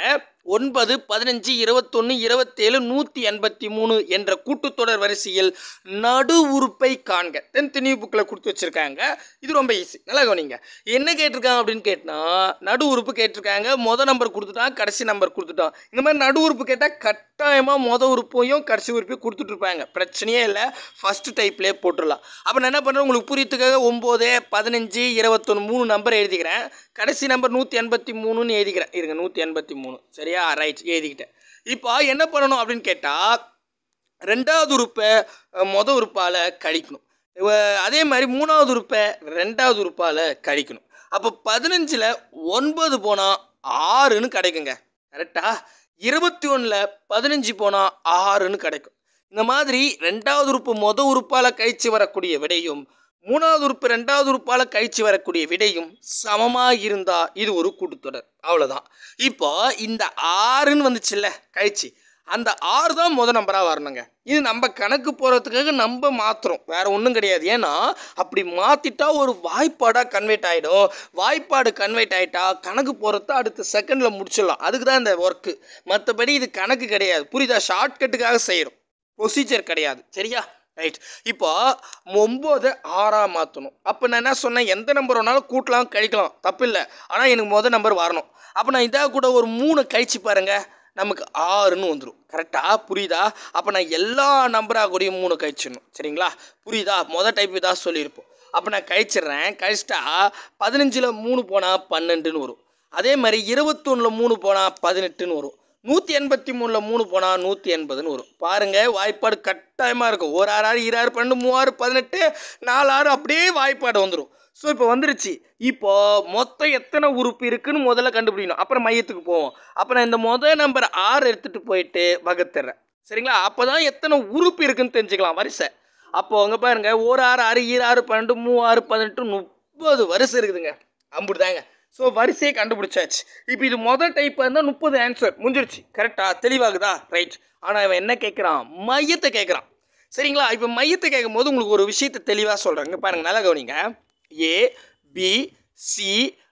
ஒன்பது பதினஞ்சு இருபத்தொன்று இருபத்தேழு நூற்றி எண்பத்தி மூணு என்ற கூட்டுத்தொடர் வரிசையில் நடு உறுப்பை காண்க டென்த் நியூ புக்கில் கொடுத்து வச்சுருக்காங்க இது ரொம்ப ஈஸி நல்லா கவனிங்க என்ன கேட்டிருக்காங்க அப்படின்னு கேட்டால் நடு உறுப்பு கேட்டிருக்காங்க மொதல் நம்பர் கொடுத்துட்டான் கடைசி நம்பர் கொடுத்துட்டான் இந்த மாதிரி நடு உறுப்பு கேட்டால் கட்டாயமாக மொதல் உறுப்பையும் கடைசி உறுப்பையும் கொடுத்துட்ருப்பாங்க பிரச்சனையே இல்லை ஃபஸ்ட்டு டைப்லேயே போட்டுடலாம் அப்போ நான் என்ன பண்ணுறேன் உங்களுக்கு புரியத்துக்காக ஒம்பது பதினஞ்சு இருபத்தொன்று மூணு நம்பர் எழுதிக்கிறேன் கடைசி நம்பர் நூற்றி எண்பத்தி மூணுன்னு எழுதிக்கிறேன் இருங்க நூற்றி எண்பத்தி மூணு சரியா ரைட் எழுதிக்கிட்டேன் இப்போ என்ன பண்ணணும் அப்படின்னு கேட்டால் ரெண்டாவது உறுப்பை அஹ், மொத உறுப்பால் கழிக்கணும் இவ- அதே மாதிரி மூணாவது உறுப்பை ரெண்டாவது உறுப்பால் கழிக்கணும் அப்போ பதினஞ்சில் ஒன்பது போனால் ஆறுன்னு கிடைக்குங்க கரெக்டா இருபத்தி ஒன்றில் பதினஞ்சு போனால் ஆறுன்னு கிடைக்கும் இந்த மாதிரி ரெண்டாவது உறுப்பு மொத உறுப்பால் கழிச்சு வரக்கூடிய விடையும் மூணாவது உறுப்பு ரெண்டாவது உறுப்பால் கழிச்சு வரக்கூடிய விடையும் சமமாக இருந்தால் இது ஒரு கூட்டுத்தொடர் அவ்வளோதான் இப்போ இந்த ஆறுன்னு வந்துச்சுல்ல கழிச்சு அந்த ஆறு தான் முத நம்பராக வரணுங்க இது நம்ம கணக்கு போகிறதுக்காக நம்ம மாற்றுறோம் வேற ஒன்றும் கிடையாது ஏன்னா அப்படி மாற்றிட்டா ஒரு வாய்ப்பாடாக கன்வெர்ட் ஆகிடும் வாய்ப்பாடு கன்வெர்ட் ஆகிட்டா கணக்கு போகிறத அடுத்த செகண்டில் முடிச்சிடலாம் அதுக்கு தான் இந்த ஒர்க்கு மற்றபடி இது கணக்கு கிடையாது புரியுதா ஷார்ட்கட்டுக்காக செய்கிறோம் ப்ரொசீஜர் கிடையாது சரியா ரைட் இப்போ ஒம்பது ஆறாக மாற்றணும் அப்போ நான் என்ன சொன்னேன் எந்த நம்பர் வேணாலும் கூட்டலாம் கழிக்கலாம் தப்பு இல்லை ஆனால் எனக்கு மொதல் நம்பர் வரணும் அப்போ நான் இதாக கூட ஒரு மூணு கழிச்சு பாருங்க நமக்கு ஆறுன்னு வந்துடும் கரெக்டாக புரியுதா அப்போ நான் எல்லா நம்பராக கூடயும் மூணு கழிச்சிடணும் சரிங்களா புரியுதா மொதல் டைப் இதாக சொல்லியிருப்போம் அப்போ நான் கழிச்சிடுறேன் கழிச்சிட்டா பதினஞ்சில் மூணு போனால் பன்னெண்டுன்னு வரும் அதே மாதிரி இருபத்தொன்னில் மூணு போனால் பதினெட்டுன்னு வரும் நூற்றி எண்பத்தி மூணில் மூணு போனால் நூற்றி எண்பதுன்னு வரும் பாருங்கள் வாய்ப்பாடு கட்டாயமாக இருக்கும் ஒரு ஆறு ஆறு இரு பன்னெண்டு மூவாறு பதினெட்டு நாலு ஆறு அப்படியே வாய்ப்பாடு வந்துடும் ஸோ இப்போ வந்துருச்சு இப்போ மொத்தம் எத்தனை உறுப்பு இருக்குன்னு முதல்ல கண்டுபிடிக்கணும் அப்புறம் மையத்துக்கு போவோம் அப்போ நான் இந்த முதல் நம்பர் ஆறு எடுத்துகிட்டு போயிட்டு வகுத்துறேன் சரிங்களா அப்போ தான் எத்தனை உறுப்பு இருக்குன்னு தெரிஞ்சுக்கலாம் வரிசை அப்போ அங்கே பாருங்க ஒரு ஆறு ஆறு ஈரு ஆறு பன்னெண்டு மூவாறு பதினெட்டு முப்பது வரிசை இருக்குதுங்க அம்புடுதாங்க ஸோ வரிசையை கண்டுபிடிச்சாச்சு இப்போ இது முதல் டைப்பாக இருந்தால் முப்பது ஆன்சர் முடிஞ்சிருச்சு கரெக்டா தெளிவாகுதா ரைட் ஆனால் இவன் என்ன கேட்குறான் மையத்தை கேட்குறான் சரிங்களா இப்போ மையத்தை கேட்கும்போது உங்களுக்கு ஒரு விஷயத்தை தெளிவாக சொல்கிறேங்க பாருங்கள் நல்லா கவனிங்க ஏ பி சி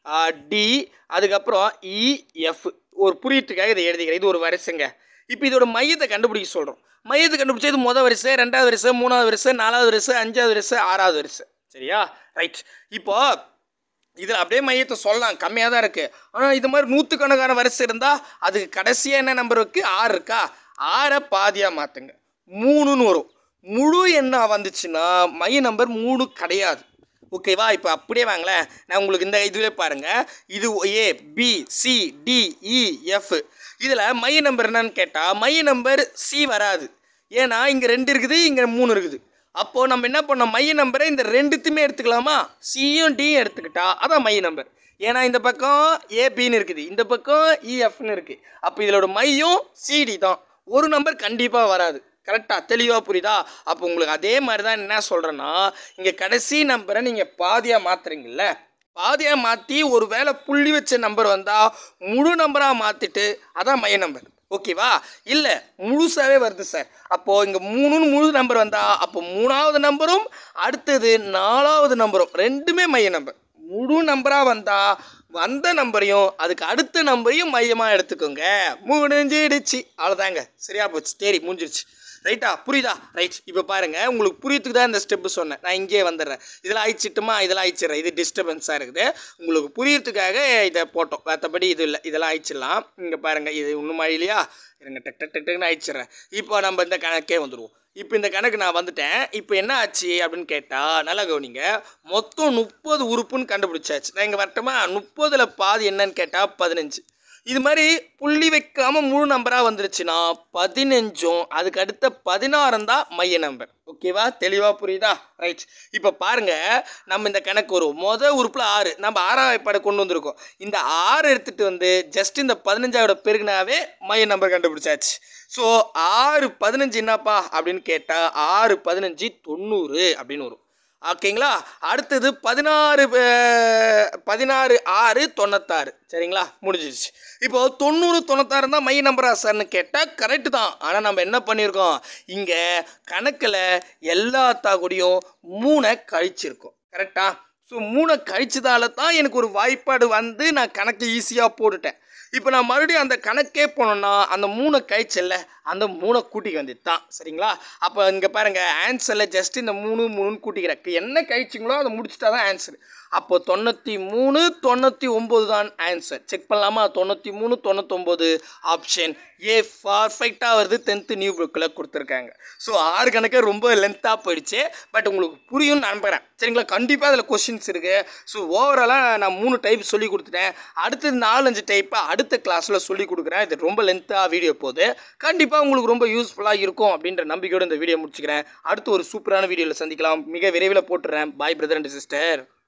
டி அதுக்கப்புறம் இ எஃப் ஒரு புரியத்துக்காக இதை எழுதிக்கிறேன் இது ஒரு வரிசைங்க இப்போ இதோட மையத்தை கண்டுபிடிக்க சொல்கிறோம் மையத்தை கண்டுபிடிச்சா இது மொதல் வரிசை ரெண்டாவது வரிசை மூணாவது வரிசை நாலாவது வரிசை அஞ்சாவது வரிசை ஆறாவது வரிசை சரியா ரைட் இப்போ இதில் அப்படியே மையத்தை சொல்லலாம் கம்மியாக தான் இருக்குது ஆனால் இது மாதிரி நூற்றுக்கணக்கான வரிசை இருந்தால் அதுக்கு கடைசியாக என்ன நம்பர் இருக்கு ஆறு இருக்கா ஆறை பாதியாக மாற்றுங்க மூணுன்னு வரும் முழு எண்ணா வந்துச்சுன்னா மைய நம்பர் மூணு கிடையாது ஓகேவா இப்போ அப்படியே வாங்களேன் நான் உங்களுக்கு இந்த இதுவே பாருங்கள் இது A B C D E F இதில் மைய நம்பர் என்னன்னு கேட்டால் மைய நம்பர் சி வராது ஏன்னா இங்கே ரெண்டு இருக்குது இங்கே மூணு இருக்குது அப்போது நம்ம என்ன பண்ணோம் மைய நம்பரை இந்த ரெண்டுத்துமே எடுத்துக்கலாமா சியும் டியும் எடுத்துக்கிட்டா அதான் மைய நம்பர் ஏன்னா இந்த பக்கம் ஏபின்னு இருக்குது இந்த பக்கம் இஎஃப்னு இருக்குது அப்போ இதோட மையம் சிடி தான் ஒரு நம்பர் கண்டிப்பாக வராது கரெக்டாக தெளிவாக புரியுதா அப்போ உங்களுக்கு அதே மாதிரி தான் என்ன சொல்கிறேன்னா இங்கே கடைசி நம்பரை நீங்கள் பாதியாக மாற்றுறீங்கல்ல பாதியாக மாற்றி ஒரு வேளை புள்ளி வச்ச நம்பர் வந்தால் முழு நம்பராக மாற்றிட்டு அதான் மைய நம்பர் ஓகேவா இல்லை முழுசாகவே வருது சார் அப்போது இங்கே மூணுன்னு முழு நம்பர் வந்தால் அப்போ மூணாவது நம்பரும் அடுத்தது நாலாவது நம்பரும் ரெண்டுமே மைய நம்பர் முழு நம்பராக வந்தால் வந்த நம்பரையும் அதுக்கு அடுத்த நம்பரையும் மையமாக எடுத்துக்கோங்க முடிஞ்சிடுச்சு அவ்வளோதாங்க சரியா போச்சு சரி முடிஞ்சிடுச்சு ரைட்டா புரியுதா ரைட் இப்போ பாருங்க உங்களுக்கு புரியத்துக்கு தான் இந்த ஸ்டெப்பு சொன்னேன் நான் இங்கேயே வந்துடுறேன் இதெல்லாம் ஆயிடுச்சிட்டுமா இதெல்லாம் ஆயிடுச்சிடுறேன் இது டிஸ்டர்பன்ஸாக இருக்குது உங்களுக்கு புரியறதுக்காக இதை போட்டோம் மற்றபடி இது இல்லை இதெல்லாம் ஆயிடுச்சிடலாம் இங்கே பாருங்கள் இது இன்னும் இல்லையா இருங்க டக் டக் டக் டக்குன்னு ஆயிடுச்சிடுறேன் இப்போ நம்ம இந்த கணக்கே வந்துடுவோம் இப்போ இந்த கணக்கு நான் வந்துட்டேன் இப்போ என்ன ஆச்சு அப்படின்னு கேட்டால் நல்லா கவனிங்க மொத்தம் முப்பது உறுப்புன்னு கண்டுபிடிச்சாச்சு நான் இங்கே வரட்டுமா முப்பதில் பாதி என்னன்னு கேட்டால் பதினஞ்சு இது மாதிரி புள்ளி வைக்காமல் முழு நம்பராக வந்துருச்சுன்னா பதினஞ்சும் அதுக்கு அடுத்த பதினாறும் தான் மைய நம்பர் ஓகேவா தெளிவாக புரியுதா ரைட் இப்போ பாருங்க நம்ம இந்த கணக்கு வரும் மொதல் உறுப்பில் ஆறு நம்ம ஆறாம் வாய்ப்பாடை கொண்டு வந்திருக்கோம் இந்த ஆறு எடுத்துகிட்டு வந்து ஜஸ்ட் இந்த பதினஞ்சாவோட பெருகுனாவே மைய நம்பர் கண்டுபிடிச்சாச்சு ஸோ ஆறு பதினஞ்சு என்னப்பா அப்படின்னு கேட்டால் ஆறு பதினஞ்சு தொண்ணூறு அப்படின்னு வரும் ஓகேங்களா அடுத்தது பதினாறு அஹ், பதினாறு ஆறு தொண்ணூத்தாறு சரிங்களா முடிஞ்சிருச்சு இப்போ தொண்ணூறு தொண்ணூத்தாறு தான் மை நம்பரா சார்னு கேட்டால் கரெக்டு தான் ஆனால் நம்ம என்ன பண்ணியிருக்கோம் இங்கே கணக்கில் எல்லாத்தா கூடயும் மூணை கழிச்சிருக்கோம் கரெக்டா ஸோ மூணை கழிச்சதால தான் எனக்கு ஒரு வாய்ப்பாடு வந்து நான் கணக்கு ஈஸியாக போட்டுட்டேன் இப்போ நான் மறுபடியும் அந்த கணக்கே போனோம்னா அந்த மூணை கழிச்சல்ல அந்த மூணை கூட்டிக்க வேண்டியது தான் சரிங்களா அப்போ இங்கே பாருங்கள் ஆன்சரில் ஜஸ்ட் இந்த மூணு மூணுன்னு கூட்டிக்கிறேன் என்ன கழிச்சிங்களோ அதை முடிச்சிட்டா தான் ஆன்சர் அப்போ தொண்ணூற்றி மூணு தொண்ணூற்றி ஒம்பது தான் ஆன்சர் செக் பண்ணலாமா தொண்ணூற்றி மூணு தொண்ணூத்தொம்பது ஆப்ஷன் ஏ பர்ஃபெக்டாக வருது டென்த்து நியூ புக்கில் கொடுத்துருக்காங்க ஸோ ஆறு கணக்கே ரொம்ப லென்த்தாக போயிடுச்சு பட் உங்களுக்கு புரியும்னு நம்புகிறேன் சரிங்களா கண்டிப்பாக அதில் கொஷின்ஸ் இருக்குது ஸோ ஓவராலாக நான் மூணு டைப் சொல்லி கொடுத்துட்டேன் அடுத்து நாலஞ்சு டைப்பை அடுத்த கிளாஸில் சொல்லி கொடுக்குறேன் இது ரொம்ப லென்த்தாக வீடியோ போகுது கண்டிப்பாக உங்களுக்கு ரொம்ப யூஸ்ஃபுல்லாக இருக்கும் அப்படின்ற நம்பிக்கையோடு இந்த வீடியோ முடிச்சுக்கிறேன் அடுத்து ஒரு சூப்பரான வீடியோவில் சந்திக்கலாம் மிக விரைவில் போட்டுறேன் பாய் பிரதர் அண்ட் சிஸ்டர்